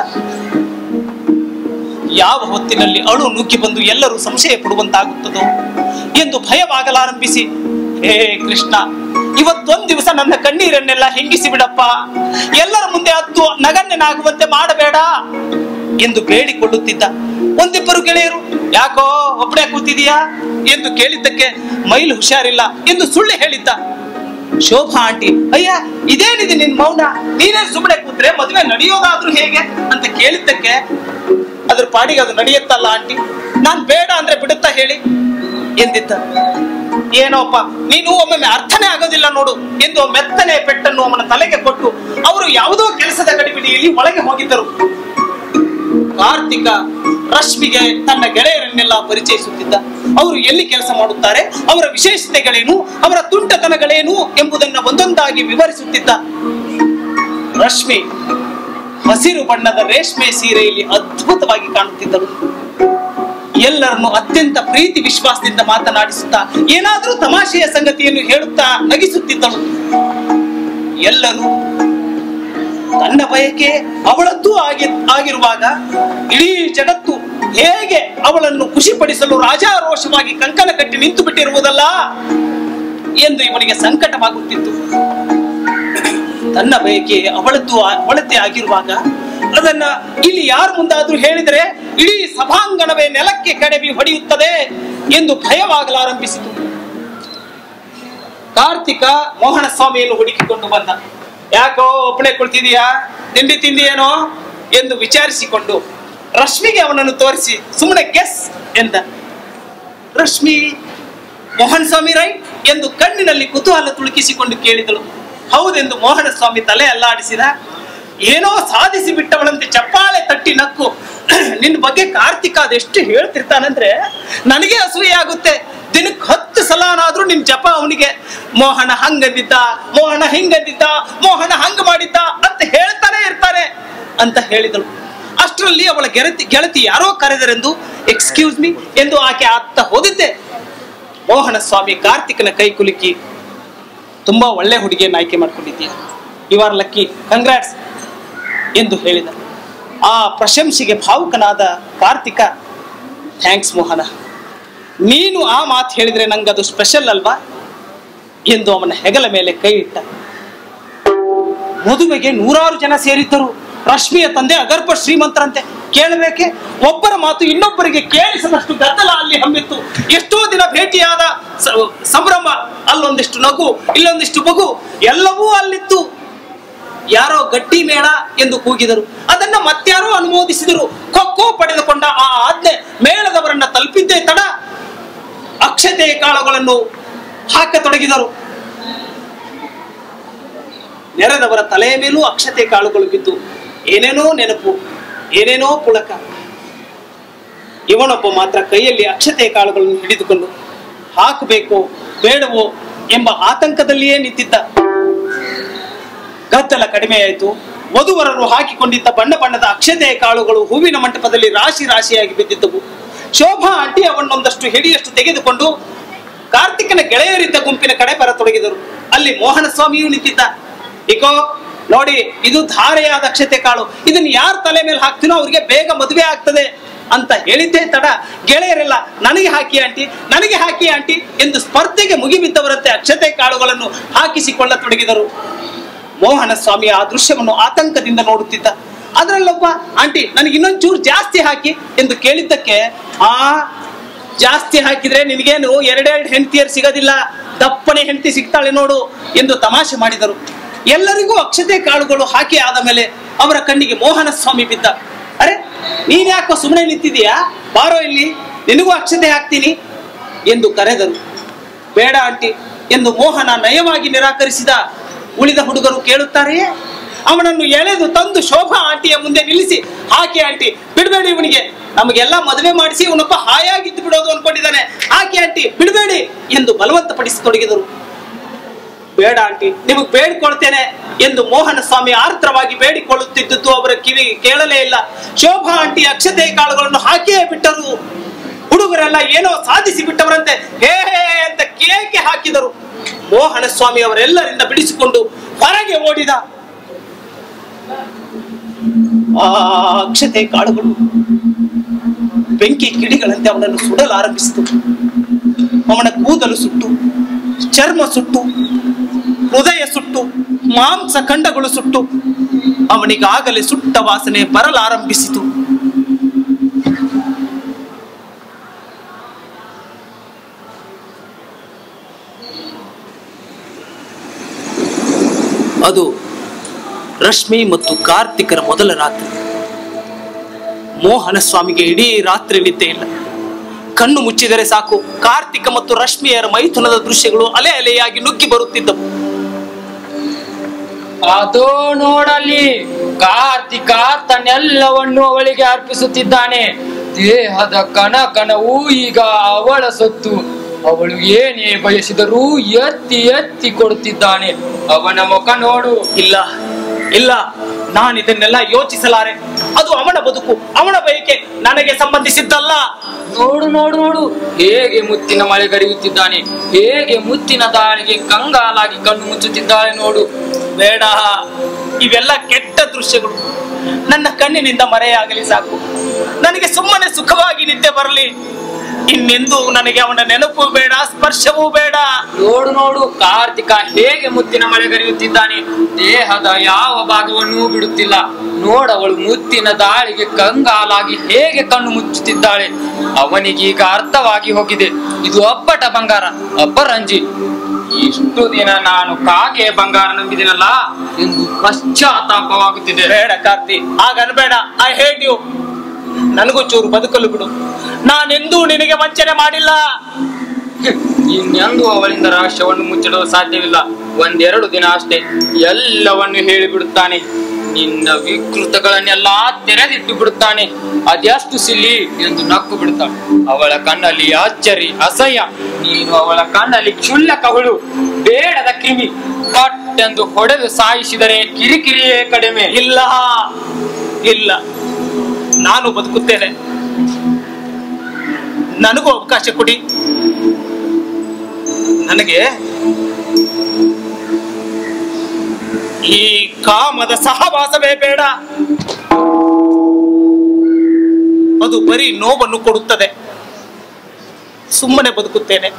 ಯಾವ ಹೊತ್ತಿನಲ್ಲಿ ಅಳು ನುಗ್ಗಿ ಬಂದು ಎಲ್ಲರೂ ಸಂಶಯ ಪಡುವಂತಾಗುತ್ತದೋ ಎಂದು ಭಯವಾಗಲಾರಂಭಿಸಿ ಹೇ ಕೃಷ್ಣ ಇವತ್ತೊಂದ್ ದಿವಸ ನನ್ನ ಕಣ್ಣೀರನ್ನೆಲ್ಲ ಹೆಂಗಿಸಿ ಬಿಡಪ್ಪ ಎಲ್ಲರ ಮುಂದೆ ಹತ್ತು ನಗಣ್ಯನಾಗುವಂತೆ ಮಾಡಬೇಡ ಎಂದು ಬೇಡಿಕೊಳ್ಳುತ್ತಿದ್ದ ಒಂದಿಬ್ಬರು ಗೆಳೆಯರು ಯಾಕೋ ಒಬ್ಬನೇ ಕೂತಿದೀಯಾ ಎಂದು ಕೇಳಿದ್ದಕ್ಕೆ ಮೈಲು ಹುಷಾರಿಲ್ಲ ಎಂದು ಸುಳ್ಳು ಹೇಳಿದ್ದ ಶೋಭಾ ಆಂಟಿ ಅಯ್ಯ ಇದೇನಿದೆ ನಿನ್ ಮೌನ ನೀನೇ ಸುಮ್ಮನೆ ಕೂತ್ರೆ ಮದುವೆ ನಡೆಯೋದಾದ್ರೂ ಹೇಗೆ ಅಂತ ಕೇಳಿದ್ದಕ್ಕೆ ಅದ್ರ ಪಾಡಿಗೆ ಅದು ನಡೆಯುತ್ತಲ್ಲ ಆಂಟಿ ನಾನ್ ಬೇಡ ಅಂದ್ರೆ ಬಿಡುತ್ತಾ ಹೇಳಿ ಎಂದಿದ್ದ ಏನೋಪ್ಪ ನೀನು ಒಮ್ಮೊಮ್ಮೆ ಅರ್ಥನೇ ಆಗೋದಿಲ್ಲ ನೋಡು ಎಂದು ಮೆತ್ತನೆ ಪೆಟ್ಟನ್ನು ಅವನ ತಲೆಗೆ ಕೊಟ್ಟು ಅವರು ಯಾವುದೋ ಕೆಲಸದ ಗಡಿಬಿಡಿಯಲ್ಲಿ ಒಳಗೆ ಹೋಗಿದ್ದರು ಕಾರ್ತಿಕ ರಶ್ಮಿಗೆ ತನ್ನ ಗೆಳೆಯರನ್ನೆಲ್ಲ ಪರಿಚಯಿಸುತ್ತಿದ್ದ ಅವರು ಎಲ್ಲಿ ಕೆಲಸ ಮಾಡುತ್ತಾರೆ ಅವರ ವಿಶೇಷತೆಗಳೇನು ಅವರ ತುಂಟತನಗಳೇನು ಎಂಬುದನ್ನು ಒಂದೊಂದಾಗಿ ವಿವರಿಸುತ್ತಿದ್ದ ರಶ್ಮಿ ಹಸಿರು ಬಣ್ಣದ ರೇಷ್ಮೆ ಸೀರೆಯಲ್ಲಿ ಅದ್ಭುತವಾಗಿ ಕಾಣುತ್ತಿದ್ದಳು ಎಲ್ಲರನ್ನು ಅತ್ಯಂತ ಪ್ರೀತಿ ವಿಶ್ವಾಸದಿಂದ ಮಾತನಾಡಿಸುತ್ತಾ ಏನಾದರೂ ತಮಾಷೆಯ ಸಂಗತಿಯನ್ನು ಹೇಳುತ್ತಾ ನಗಿಸುತ್ತಿದ್ದಳು ಎಲ್ಲರೂ ತನ್ನ ಬಯಕೆ ಅವಳದ್ದು ಆಗಿ ಆಗಿರುವಾಗ ಇಡೀ ಜಗತ್ತು ಹೇಗೆ ಅವಳನ್ನು ಖುಷಿಪಡಿಸಲು ರಾಜಾರೋಷವಾಗಿ ಕಂಕಣ ಕಟ್ಟಿ ನಿಂತು ಬಿಟ್ಟಿರುವುದಲ್ಲ ಎಂದು ಇವನಿಗೆ ಸಂಕಟವಾಗುತ್ತಿತ್ತು ತನ್ನ ಬಯಕೆ ಅವಳದ್ದು ಆ- ಅವಳದ್ದೇ ಆಗಿರುವಾಗ ಅದನ್ನ ಇಲ್ಲಿ ಯಾರ ಮುಂದಾದ್ರೂ ಹೇಳಿದರೆ ಇಡೀ ಸಭಾಂಗಣವೇ ನೆಲಕ್ಕೆ ಕಡೆಬಿ ಹೊಡೆಯುತ್ತದೆ ಎಂದು ಭಯವಾಗಲಾರಂಭಿಸಿತು ಕಾರ್ತಿಕ ಮೋಹನ ಸ್ವಾಮಿಯನ್ನು ಹುಡುಕಿಕೊಂಡು ಬಂದ ಯಾಕೋ ಒಬ್ಬನೇ ಕುಳಿತಿದೀಯಾ ತಿಂಡಿ ತಿಂದಿಯೇನೋ ಎಂದು ವಿಚಾರಿಸಿಕೊಂಡು ರಶ್ಮಿಗೆ ಅವನನ್ನು ತೋರಿಸಿ ಸುಮ್ಮನೆ ಗೆಸ್ ಎಂದ ರಶ್ಮಿ ಮೋಹನ್ ಸ್ವಾಮಿ ರೈಟ್ ಎಂದು ಕಣ್ಣಿನಲ್ಲಿ ಕುತೂಹಲ ತುಳುಕಿಸಿಕೊಂಡು ಕೇಳಿದಳು ಹೌದೆಂದು ಮೋಹನ ಸ್ವಾಮಿ ತಲೆ ಅಲ್ಲಾಡಿಸಿದ ಏನೋ ಸಾಧಿಸಿ ಬಿಟ್ಟವಳಂತೆ ಚಪ್ಪಾಳೆ ತಟ್ಟಿ ನಕ್ಕು ನಿನ್ನ ಬಗ್ಗೆ ಕಾರ್ತಿಕ ಅದೆಷ್ಟು ಹೇಳ್ತಿರ್ತಾನಂದ್ರೆ ನನಗೆ ಅಸೂಯೆ ಆಗುತ್ತೆ ದಿನಕ್ಕೆ ಹತ್ತು ಸಲಾನಾದ್ರೂ ನಿನ್ ಜಪ ಅವನಿಗೆ ಮೋಹನ ಹಂಗಂದಿದ್ದ ಮೋಹನ ಹಿಂಗಂದಿದ್ದ ಮೋಹನ ಹಂಗ ಮಾಡಿದ್ದ ಅಂತ ಹೇಳ್ತಾನೆ ಇರ್ತಾರೆ ಅಂತ ಹೇಳಿದಳು ಅಷ್ಟರಲ್ಲಿ ಅವಳ ಗೆಳತಿ ಗೆಳತಿ ಯಾರೋ ಕರೆದರೆಂದು ಎಕ್ಸ್ಕ್ಯೂಸ್ ಮಿ ಎಂದು ಆಕೆ ಅತ್ತ ಹೋದಿದ್ದೆ ಮೋಹನ ಸ್ವಾಮಿ ಕಾರ್ತಿಕನ ಕೈ ಕುಲುಕಿ ತುಂಬಾ ಒಳ್ಳೆ ಹುಡುಗಿಯನ್ನು ಆಯ್ಕೆ ಮಾಡ್ಕೊಂಡಿದ್ದೀಯ ಯು ಆರ್ ಲಕ್ಕಿ ಕಂಗ್ರಾಟ್ಸ್ ಎಂದು ಹೇಳಿದ ಆ ಪ್ರಶಂಸೆಗೆ ಭಾವುಕನಾದ ಕಾರ್ತಿಕ ಥ್ಯಾಂಕ್ಸ್ ಮೋಹನ ನೀನು ಆ ಮಾತು ಹೇಳಿದ್ರೆ ನಂಗೆ ಅದು ಸ್ಪೆಷಲ್ ಅಲ್ವಾ ಎಂದು ಅವನ ಹೆಗಲ ಮೇಲೆ ಕೈ ಇಟ್ಟ ಮದುವೆಗೆ ನೂರಾರು ಜನ ಸೇರಿದ್ದರು ರಶ್ಮಿಯ ತಂದೆ ಅಗರ್ಭ ಶ್ರೀಮಂತರಂತೆ ಕೇಳಬೇಕೆ ಒಬ್ಬರ ಮಾತು ಇನ್ನೊಬ್ಬರಿಗೆ ಕೇಳಿಸದಷ್ಟು ಗದ್ದಲ ಅಲ್ಲಿ ಹಮ್ಮಿತ್ತು ಎಷ್ಟೋ ದಿನ ಭೇಟಿಯಾದ ಸ- ಸಂಭ್ರಮ ಅಲ್ಲೊಂದಿಷ್ಟು ನಗು ಇಲ್ಲೊಂದಿಷ್ಟು ಮಗು ಎಲ್ಲವೂ ಅಲ್ಲಿತ್ತು ಯಾರೋ ಗಟ್ಟಿ ಮೇಳ ಎಂದು ಕೂಗಿದರು ಅದನ್ನ ಮತ್ಯಾರೋ ಅನುಮೋದಿಸಿದರು ಕೊಕ್ಕೋ ಪಡೆದುಕೊಂಡ ಆ ಆಜ್ಞೆ ಮೇಳದವರನ್ನ ತಲುಪಿದ್ದೇ ತಡ ಅಕ್ಷತೆಯ ಕಾಳುಗಳನ್ನು ಹಾಕತೊಡಗಿದರು ನೆರೆದವರ ತಲೆಯ ಮೇಲೂ ಅಕ್ಷತೆ ಕಾಳುಗಳು ಬಿದ್ದು ಏನೇನೋ ನೆನಪು ಏನೇನೋ ಪುಳಕ ಇವನೊಬ್ಬ ಮಾತ್ರ ಕೈಯಲ್ಲಿ ಅಕ್ಷತೆ ಕಾಳುಗಳನ್ನು ಹಿಡಿದುಕೊಂಡು ಹಾಕಬೇಕೋ ಬೇಡವೋ ಎಂಬ ಆತಂಕದಲ್ಲಿಯೇ ನಿಂತಿದ್ದ ಗದ್ದಲ ಕಡಿಮೆಯಾಯಿತು ವಧುವರರು ಹಾಕಿಕೊಂಡಿದ್ದ ಬಣ್ಣ ಬಣ್ಣದ ಅಕ್ಷತೆಯ ಕಾಳುಗಳು ಹೂವಿನ ಮಂಟಪದಲ್ಲಿ ರಾಶಿ ರಾಶಿಯಾಗಿ ಬಿದ್ದಿದ್ದವು ಶೋಭಾ ಆಂಟಿ ಅವನ್ನೊಂದಷ್ಟು ಹಿಡಿಯಷ್ಟು ತೆಗೆದುಕೊಂಡು ಕಾರ್ತಿಕನ ಗೆಳೆಯರಿದ್ದ ಗುಂಪಿನ ಕಡೆ ಬರತೊಡಗಿದರು ಅಲ್ಲಿ ಮೋಹನ ಸ್ವಾಮಿಯು ನಿಂತಿದ್ದ ಇಕೋ ನೋಡಿ ಇದು ಧಾರೆಯಾದ ಅಕ್ಷತೆ ಕಾಳು ಇದನ್ನ ಯಾರ ತಲೆ ಮೇಲೆ ಹಾಕ್ತೀನೋ ಅವ್ರಿಗೆ ಬೇಗ ಮದುವೆ ಆಗ್ತದೆ ಅಂತ ಹೇಳಿದ್ದೇ ತಡ ಗೆಳೆಯರೆಲ್ಲ ನನಗೆ ಹಾಕಿ ಆಂಟಿ ನನಗೆ ಹಾಕಿ ಆಂಟಿ ಎಂದು ಸ್ಪರ್ಧೆಗೆ ಮುಗಿಬಿದ್ದವರಂತೆ ಅಕ್ಷತೆ ಕಾಳುಗಳನ್ನು ಹಾಕಿಸಿಕೊಳ್ಳತೊಡಗಿದರು ಮೋಹನ ಸ್ವಾಮಿ ಆ ದೃಶ್ಯವನ್ನು ಆತಂಕದಿಂದ ನೋಡುತ್ತಿದ್ದ ಅದರಲ್ಲೊಬ್ಬ ಆಂಟಿ ನನಗೆ ಇನ್ನೊಂದ್ ಚೂರು ಜಾಸ್ತಿ ಹಾಕಿ ಎಂದು ಕೇಳಿದ್ದಕ್ಕೆ ಆ ಜಾಸ್ತಿ ಹಾಕಿದ್ರೆ ನಿನಗೇನು ಎರಡೆರಡು ಹೆಂಡತಿಯರು ಸಿಗೋದಿಲ್ಲ ದಪ್ಪನೆ ಹೆಂಡತಿ ಸಿಗ್ತಾಳೆ ನೋಡು ಎಂದು ತಮಾಷೆ ಮಾಡಿದರು ಎಲ್ಲರಿಗೂ ಅಕ್ಷತೆ ಕಾಳುಗಳು ಹಾಕಿ ಆದ ಮೇಲೆ ಅವರ ಕಣ್ಣಿಗೆ ಮೋಹನ ಸ್ವಾಮಿ ಬಿದ್ದ ಅರೆ ನೀನ್ ಯಾಕೋ ಸುಮ್ಮನೆ ನಿಂತಿದೀಯಾ ಬಾರೋ ಇಲ್ಲಿ ನಿನಗೂ ಅಕ್ಷತೆ ಹಾಕ್ತೀನಿ ಎಂದು ಕರೆದರು ಬೇಡ ಆಂಟಿ ಎಂದು ಮೋಹನ ನಯವಾಗಿ ನಿರಾಕರಿಸಿದ ಉಳಿದ ಹುಡುಗರು ಕೇಳುತ್ತಾರೆಯೇ ಅವನನ್ನು ಎಳೆದು ತಂದು ಶೋಭಾ ಆಂಟಿಯ ಮುಂದೆ ನಿಲ್ಲಿಸಿ ಹಾಕಿ ಆಂಟಿ ಬಿಡಬೇಡಿ ಇವನಿಗೆ ನಮಗೆಲ್ಲ ಮದುವೆ ಮಾಡಿಸಿ ಇವನೊಬ್ಬ ಹಾಯಾಗಿದ್ದು ಬಿಡೋದು ಅನ್ಕೊಂಡಿದ್ದಾನೆ ಹಾಕಿ ಆಂಟಿ ಬಿಡಬೇಡಿ ಎಂದು ಬಲವಂತಪಡಿಸತೊಡಗಿದರು ಬೇಡ ಆಂಟಿ ನಿಮಗೆ ಬೇಡಿಕೊಳ್ತೇನೆ ಎಂದು ಮೋಹನ ಸ್ವಾಮಿ ಆರ್ದ್ರವಾಗಿ ಬೇಡಿಕೊಳ್ಳುತ್ತಿದ್ದದ್ದು ಅವರ ಕಿವಿ ಕೇಳಲೇ ಇಲ್ಲ ಶೋಭಾ ಆಂಟಿ ಅಕ್ಷತೆ ಕಾಳುಗಳನ್ನು ಹಾಕಿಯೇ ಬಿಟ್ಟರು ಹುಡುಗರೆಲ್ಲ ಏನೋ ಸಾಧಿಸಿ ಬಿಟ್ಟವರಂತೆ ಹೇ ಹೇ ಅಂತ ಕೇಕೆ ಹಾಕಿದರು ಮೋಹನ ಸ್ವಾಮಿ ಅವರೆಲ್ಲರಿಂದ ಬಿಡಿಸಿಕೊಂಡು ಹೊರಗೆ ಓಡಿದ ಆ ಅಕ್ಷತೆ ಕಾಳುಗಳು ಬೆಂಕಿ ಕಿಡಿಗಳಂತೆ ಅವನನ್ನು ಸುಡಲಾರಂಭಿಸಿತು ಅವನ ಕೂದಲು ಸುಟ್ಟು ಚರ್ಮ ಸುಟ್ಟು ಹೃದಯ ಸುಟ್ಟು ಮಾಂಸ ಖಂಡಗಳು ಸುಟ್ಟು ಅವನಿಗಾಗಲೇ ಸುಟ್ಟ ವಾಸನೆ ಬರಲಾರಂಭಿಸಿತು ಅದು ರಶ್ಮಿ ಮತ್ತು ಕಾರ್ತಿಕರ ಮೊದಲ ರಾತ್ರಿ ಮೋಹನ ಸ್ವಾಮಿಗೆ ಇಡೀ ರಾತ್ರಿ ನಿದ್ದೆ ಇಲ್ಲ ಕಣ್ಣು ಮುಚ್ಚಿದರೆ ಸಾಕು ಕಾರ್ತಿಕ ಮತ್ತು ರಶ್ಮಿಯರ ಮೈಥುನದ ದೃಶ್ಯಗಳು ಅಲೆ ಅಲೆಯಾಗಿ ನುಗ್ಗಿ ಬರುತ್ತಿದ್ದವು ಅದೋ ನೋಡಲಿ ಕಾರ್ತಿಕ ತನ್ನೆಲ್ಲವನ್ನು ಅವಳಿಗೆ ಅರ್ಪಿಸುತ್ತಿದ್ದಾನೆ ದೇಹದ ಕಣ ಕಣವು ಈಗ ಅವಳ ಸೊತ್ತು ಅವಳು ಏನೇ ಬಯಸಿದರೂ ಎತ್ತಿ ಎತ್ತಿ ಕೊಡುತ್ತಿದ್ದಾನೆ ಅವನ ಮುಖ ನೋಡು ಇಲ್ಲ ಇಲ್ಲ ನಾನು ಇದನ್ನೆಲ್ಲ ಯೋಚಿಸಲಾರೆ ಅದು ಅವನ ಬದುಕು ಅವನ ಬಯಕೆ ನನಗೆ ಸಂಬಂಧಿಸಿದ್ದಲ್ಲ ನೋಡು ನೋಡು ನೋಡು ಹೇಗೆ ಮುತ್ತಿನ ಮಳೆ ಗರಿಯುತ್ತಿದ್ದಾನೆ ಹೇಗೆ ಮುತ್ತಿನ ದಾಳಿಗೆ ಕಂಗಾಲಾಗಿ ಕಣ್ಣು ಮುಚ್ಚುತ್ತಿದ್ದಾಳೆ ನೋಡು ಬೇಡ ಇವೆಲ್ಲ ಕೆಟ್ಟ ದೃಶ್ಯಗಳು ನನ್ನ ಕಣ್ಣಿನಿಂದ ಮರೆಯಾಗಲಿ ಸಾಕು ನನಗೆ ಸುಮ್ಮನೆ ಸುಖವಾಗಿ ನಿದ್ದೆ ಬರಲಿ ಇನ್ನೆಂದೂ ನನಗೆ ಅವನ ನೆನಪು ಬೇಡ ಸ್ಪರ್ಶವೂ ಬೇಡ ನೋಡು ನೋಡು ಕಾರ್ತಿಕ ಹೇಗೆ ಮುತ್ತಿನ ಮಳೆಗರಿಯುತ್ತಿದ್ದಾನೆ ದೇಹದ ಯಾವ ಭಾಗವನ್ನೂ ಬಿಡುತ್ತಿಲ್ಲ ನೋಡವಳು ಮುತ್ತಿನ ದಾಳಿಗೆ ಕಂಗಾಲಾಗಿ ಹೇಗೆ ಕಣ್ಣು ಮುಚ್ಚುತ್ತಿದ್ದಾಳೆ ಅವನಿಗೀಗ ಅರ್ಥವಾಗಿ ಹೋಗಿದೆ ಇದು ಅಪ್ಪಟ ಬಂಗಾರ ಅಪರಂಜಿ ಇಷ್ಟು ದಿನ ನಾನು ಕಾಗೆ ಬಂಗಾರ ನಂಬಿದಿನಲ್ಲ ಎಂದು ಪಶ್ಚಾತ್ತಾಪವಾಗುತ್ತಿದೆ ಬೇಡ ಕಾರ್ತಿ ಆಗ ಅನ್ಬೇಡ ಐ ಹೇಟ್ ಯು ನನಗೂ ಚೂರು ಬದುಕಲು ಬಿಡು ನಾನೆಂದೂ ನಿನಗೆ ವಂಚನೆ ಮಾಡಿಲ್ಲ ಇನ್ನೆಂದೂ ಅವಳಿಂದ ರಹಸ್ಯವನ್ನು ಮುಚ್ಚಿಡಲು ಸಾಧ್ಯವಿಲ್ಲ ಒಂದೆರಡು ದಿನ ಅಷ್ಟೇ ಎಲ್ಲವನ್ನು ಹೇಳಿಬಿಡುತ್ತಾನೆ ನಿನ್ನ ವಿಕೃತಗಳನ್ನೆಲ್ಲಾ ತೆರೆದಿಟ್ಟು ಬಿಡುತ್ತಾನೆ ಅದೆಷ್ಟು ಸಿಲ್ಲಿ ಎಂದು ನಕ್ಕು ಬಿಡುತ್ತಾಳೆ ಅವಳ ಕಣ್ಣಲ್ಲಿ ಅಚ್ಚರಿ ಅಸಹ್ಯ ನೀನು ಅವಳ ಕಣ್ಣಲ್ಲಿ ಕ್ಷುಲ್ಲಕವಳು ಬೇಡದ ಕ್ರಿಮಿ ಪಟ್ಟೆಂದು ಹೊಡೆದು ಸಾಯಿಸಿದರೆ ಕಿರಿಕಿರಿಯೇ ಕಡಿಮೆ ಇಲ್ಲ ಇಲ್ಲ ನಾನು ಬದುಕುತ್ತೇನೆ ನನಗೂ ಅವಕಾಶ ಕೊಡಿ ನನಗೆ ಈ ಕಾಮದ ಸಹವಾಸವೇ ಬೇಡ ಅದು ಬರೀ ನೋವನ್ನು ಕೊಡುತ್ತದೆ ಸುಮ್ಮನೆ ಬದುಕುತ್ತೇನೆ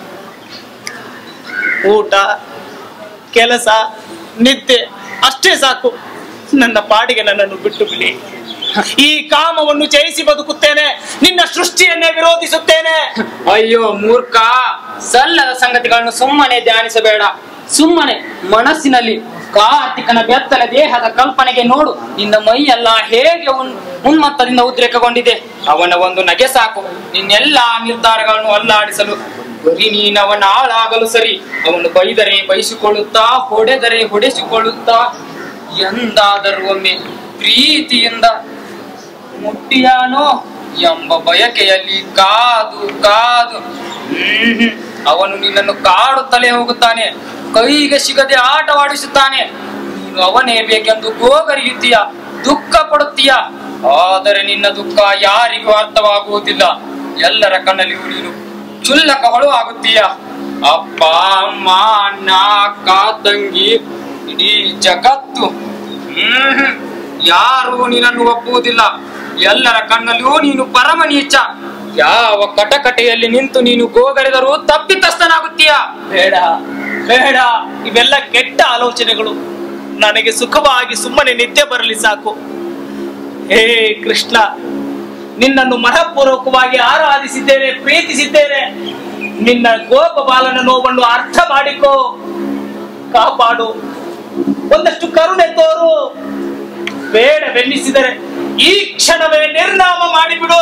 ಊಟ ಕೆಲಸ ನಿದ್ದೆ ಅಷ್ಟೇ ಸಾಕು ನನ್ನ ಪಾಡಿಗೆ ನನ್ನನ್ನು ಬಿಟ್ಟು ಬಿಡಿ ಈ ಕಾಮವನ್ನು ಜಯಿಸಿ ಬದುಕುತ್ತೇನೆ ನಿನ್ನ ಸೃಷ್ಟಿಯನ್ನೇ ವಿರೋಧಿಸುತ್ತೇನೆ ಅಯ್ಯೋ ಮೂರ್ಖ ಸಲ್ಲದ ಸಂಗತಿಗಳನ್ನು ಸುಮ್ಮನೆ ಧ್ಯಾನಿಸಬೇಡ ಸುಮ್ಮನೆ ಮನಸ್ಸಿನಲ್ಲಿ ಕಾರ್ತಿಕನ ಬೆತ್ತಲ ದೇಹದ ಕಲ್ಪನೆಗೆ ನೋಡು ನಿನ್ನ ಮೈಯೆಲ್ಲ ಹೇಗೆ ಉನ್ ಉನ್ಮತ್ತದಿಂದ ಉದ್ರೇಕಗೊಂಡಿದೆ ಅವನ ಒಂದು ನಗೆ ಸಾಕು ನಿನ್ನೆಲ್ಲಾ ನಿರ್ಧಾರಗಳನ್ನು ಅಲ್ಲಾಡಿಸಲು ಬರೀ ನೀನವನ ಆಳಾಗಲು ಸರಿ ಅವನು ಬೈದರೆ ಬಯಸಿಕೊಳ್ಳುತ್ತಾ ಹೊಡೆದರೆ ಹೊಡೆಸಿಕೊಳ್ಳುತ್ತಾ ಎಂದಾದರೂ ಒಮ್ಮೆ ಪ್ರೀತಿಯಿಂದ ಮುಟ್ಟಿಯಾನೋ ಎಂಬ ಬಯಕೆಯಲ್ಲಿ ಕಾದು ಕಾದು ಹ್ಮ್ ಅವನು ನಿನ್ನನ್ನು ಕಾಡುತ್ತಲೇ ಹೋಗುತ್ತಾನೆ ಕೈಗೆ ಸಿಗದೆ ಆಟವಾಡಿಸುತ್ತಾನೆ ನೀನು ಅವನೇ ಬೇಕೆಂದು ಗೋಗರಿಯುತ್ತೀಯ ದುಃಖ ಪಡುತ್ತೀಯ ಆದರೆ ನಿನ್ನ ದುಃಖ ಯಾರಿಗೂ ಅರ್ಥವಾಗುವುದಿಲ್ಲ ಎಲ್ಲರ ಕಣ್ಣಲ್ಲಿಯೂ ನೀನು ಕ್ಷುಲ್ಲಕ ಹೊಳು ಆಗುತ್ತೀಯ ಅಪ್ಪ ಅಮ್ಮ ಅಣ್ಣ ಅಕ್ಕ ತಂಗಿ ಇಡೀ ಜಗತ್ತು ಹ್ಮ್ ಯಾರು ನಿನ್ನನ್ನು ಒಪ್ಪುವುದಿಲ್ಲ ಎಲ್ಲರ ಕಣ್ಣಲ್ಲಿಯೂ ನೀನು ಪರಮ ನೀಚ ಯಾವ ಕಟಕಟೆಯಲ್ಲಿ ನಿಂತು ನೀನು ಗೋಗರೆದರೂ ತಪ್ಪಿತಸ್ಥನಾಗುತ್ತೀಯ ಬೇಡ ಬೇಡ ಇವೆಲ್ಲ ಕೆಟ್ಟ ಆಲೋಚನೆಗಳು ನನಗೆ ಸುಖವಾಗಿ ಸುಮ್ಮನೆ ನಿದ್ದೆ ಬರಲಿ ಸಾಕು ಹೇ ಕೃಷ್ಣ ನಿನ್ನನ್ನು ಮನಪೂರ್ವಕವಾಗಿ ಆರಾಧಿಸಿದ್ದೇನೆ ಪ್ರೀತಿಸಿದ್ದೇನೆ ನಿನ್ನ ಗೋಪ ಬಾಲನ ನೋವನ್ನು ಅರ್ಥ ಮಾಡಿಕೋ ಕಾಪಾಡು ಒಂದಷ್ಟು ಕರುಣೆ ತೋರು ಬೇಡವೆನ್ನಿಸಿದರೆ ಈ ಕ್ಷಣವೇ ನಿರ್ನಾಮ ಮಾಡಿಬಿಡು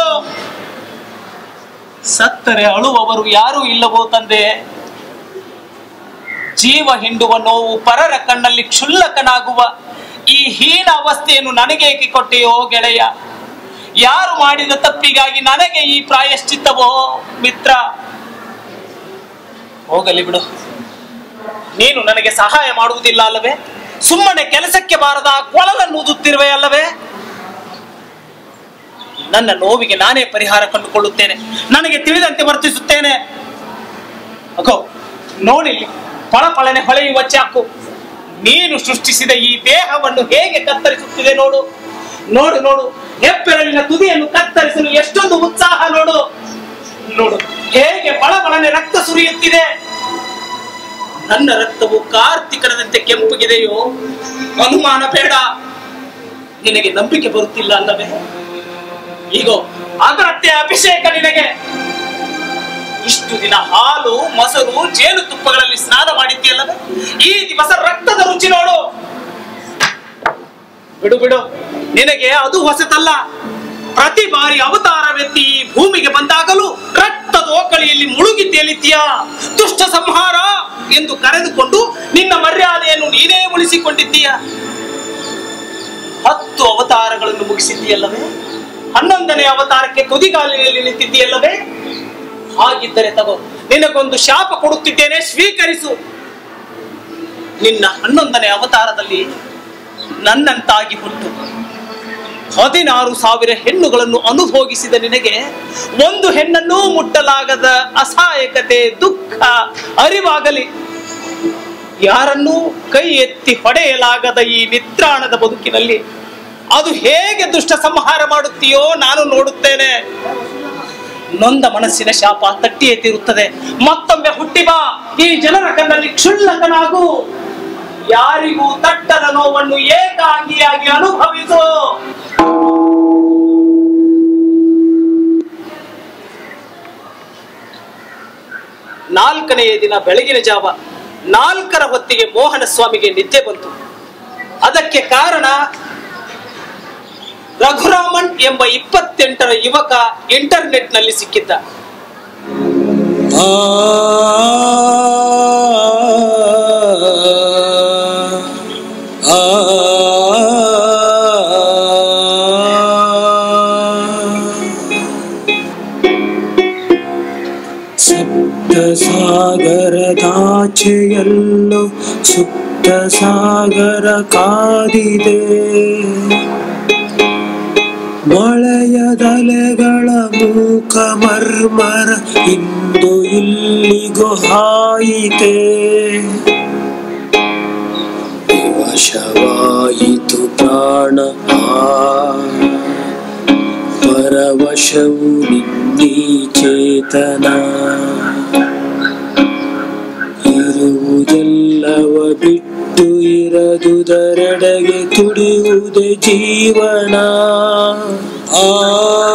ಸತ್ತರೆ ಅಳುವವರು ಯಾರೂ ಇಲ್ಲವೋ ತಂದೆ ಜೀವ ಹಿಂಡುವ ನೋವು ಪರರ ಕಣ್ಣಲ್ಲಿ ಕ್ಷುಲ್ಲಕನಾಗುವ ಈ ಹೀನ ಅವಸ್ಥೆಯನ್ನು ನನಗೇಕೆ ಕೊಟ್ಟೆಯೋ ಗೆಳೆಯ ಯಾರು ಮಾಡಿದ ತಪ್ಪಿಗಾಗಿ ನನಗೆ ಈ ಪ್ರಾಯಶ್ಚಿತ್ತವೋ ಮಿತ್ರ ಹೋಗಲಿ ಬಿಡು ನೀನು ನನಗೆ ಸಹಾಯ ಮಾಡುವುದಿಲ್ಲ ಅಲ್ಲವೇ ಸುಮ್ಮನೆ ಕೆಲಸಕ್ಕೆ ಬಾರದ ಕೊಳಲನ್ನು ಊದುತ್ತಿರುವೆ ಅಲ್ಲವೇ ನನ್ನ ನೋವಿಗೆ ನಾನೇ ಪರಿಹಾರ ಕಂಡುಕೊಳ್ಳುತ್ತೇನೆ ನನಗೆ ತಿಳಿದಂತೆ ವರ್ತಿಸುತ್ತೇನೆ ಅಗೋ ನೋಡಿಲ್ಲಿ ಪಳಪಳನೆ ಹೊಳೆಯುವ ಚಾಕು ನೀನು ಸೃಷ್ಟಿಸಿದ ಈ ದೇಹವನ್ನು ಹೇಗೆ ಕತ್ತರಿಸುತ್ತಿದೆ ನೋಡು ನೋಡು ನೋಡು ಹೆಬ್ಬೆರಳಿನ ತುದಿಯನ್ನು ಕತ್ತರಿಸಲು ಎಷ್ಟೊಂದು ಉತ್ಸಾಹ ನೋಡು ನೋಡು ಹೇಗೆ ಬಳಬಳನೆ ರಕ್ತ ಸುರಿಯುತ್ತಿದೆ ನನ್ನ ರಕ್ತವು ಕಾರ್ತಿಕನದಂತೆ ಕೆಂಪುಗಿದೆಯೋ ಅನುಮಾನ ಬೇಡ ನಿನಗೆ ನಂಬಿಕೆ ಬರುತ್ತಿಲ್ಲ ಅಲ್ಲವೇ ಈಗ ಅದರತ್ತೆ ಅಭಿಷೇಕ ನಿನಗೆ ಇಷ್ಟು ದಿನ ಹಾಲು ಮೊಸರು ಜೇನುತುಪ್ಪಗಳಲ್ಲಿ ಸ್ನಾನ ಮಾಡಿದ್ದೀಯಲ್ಲವೇ ಈ ದಿವಸ ರಕ್ತದ ರುಚಿ ನೋಡು ಬಿಡು ಬಿಡು ನಿನಗೆ ಅದು ಹೊಸತಲ್ಲ ಪ್ರತಿ ಬಾರಿ ಅವತಾರವೆತ್ತಿ ಈ ಭೂಮಿಗೆ ಬಂದಾಗಲೂ ರಕ್ತದ ಓಕಳಿಯಲ್ಲಿ ಮುಳುಗಿ ತೇಲಿದ್ದೀಯ ದುಷ್ಟ ಸಂಹಾರ ಎಂದು ಕರೆದುಕೊಂಡು ನಿನ್ನ ಮರ್ಯಾದೆಯನ್ನು ನೀನೇ ಉಳಿಸಿಕೊಂಡಿದ್ದೀಯ ಹತ್ತು ಅವತಾರಗಳನ್ನು ಮುಗಿಸಿದ್ದೀಯಲ್ಲವೇ ಹನ್ನೊಂದನೇ ಅವತಾರಕ್ಕೆ ತುದಿಗಾಲಿನಲ್ಲಿ ನಿಂತಿದ್ದೀಯಲ್ಲವೇ ಹಾಗಿದ್ದರೆ ತಗೋ ನಿನಗೊಂದು ಶಾಪ ಕೊಡುತ್ತಿದ್ದೇನೆ ಸ್ವೀಕರಿಸು ನಿನ್ನ ಹನ್ನೊಂದನೇ ಅವತಾರದಲ್ಲಿ ನನ್ನಂತಾಗಿ ಹುಟ್ಟು ಹದಿನಾರು ಸಾವಿರ ಹೆಣ್ಣುಗಳನ್ನು ಅನುಭೋಗಿಸಿದ ನಿನಗೆ ಒಂದು ಹೆಣ್ಣನ್ನೂ ಮುಟ್ಟಲಾಗದ ಅಸಹಾಯಕತೆ ದುಃಖ ಅರಿವಾಗಲಿ ಯಾರನ್ನೂ ಕೈ ಎತ್ತಿ ಹೊಡೆಯಲಾಗದ ಈ ನಿತ್ರಾಣದ ಬದುಕಿನಲ್ಲಿ ಅದು ಹೇಗೆ ದುಷ್ಟ ಸಂಹಾರ ಮಾಡುತ್ತೀಯೋ ನಾನು ನೋಡುತ್ತೇನೆ ನೊಂದ ಮನಸ್ಸಿನ ಶಾಪ ತಟ್ಟಿಯೇ ತೀರುತ್ತದೆ ಮತ್ತೊಮ್ಮೆ ಹುಟ್ಟಿ ಬಾ ಈ ಜನರ ಕಣ್ಣಲ್ಲಿ ಕ್ಷುಲ್ಲಕನಾಗು ಯಾರಿಗೂ ತಟ್ಟದ ನೋವನ್ನು ಏಕಾಂಗಿಯಾಗಿ ಅನುಭವಿಸು ನಾಲ್ಕನೆಯ ದಿನ ಬೆಳಗಿನ ಜಾವ ನಾಲ್ಕರ ಹೊತ್ತಿಗೆ ಮೋಹನ ಸ್ವಾಮಿಗೆ ನಿದ್ದೆ ಬಂತು ಅದಕ್ಕೆ ಕಾರಣ ರಘುರಾಮನ್ ಎಂಬ ಇಪ್ಪತ್ತೆಂಟರ ಯುವಕ ಇಂಟರ್ನೆಟ್ ನಲ್ಲಿ ಸಿಕ್ಕಿದ್ದ ಆ ಆ ಸಪ್ತ ಸಾಗರದಾಚೆಯಲ್ಲೋ ಸುಪ್ತ ಸಾಗರ ಕಾದಿದೆ ಮಳೆಯದಲೆಗಳ ಮೂಕ ಮರ್ಮರ ಇಂದು ಇಲ್ಲಿಗೂ ಹಾಯಿತೆ ವಶವಾಯಿತು ಪ್ರಾಣ ಆ ಪರವಶವು ನಿನ್ನೀ ಚೇತನ ಇರುವುದೆಲ್ಲವ ಬಿಟ್ಟು ಇರದುದರೆಡೆಗೆ ತುಡಿಯುವುದೇ ಜೀವನ ಆ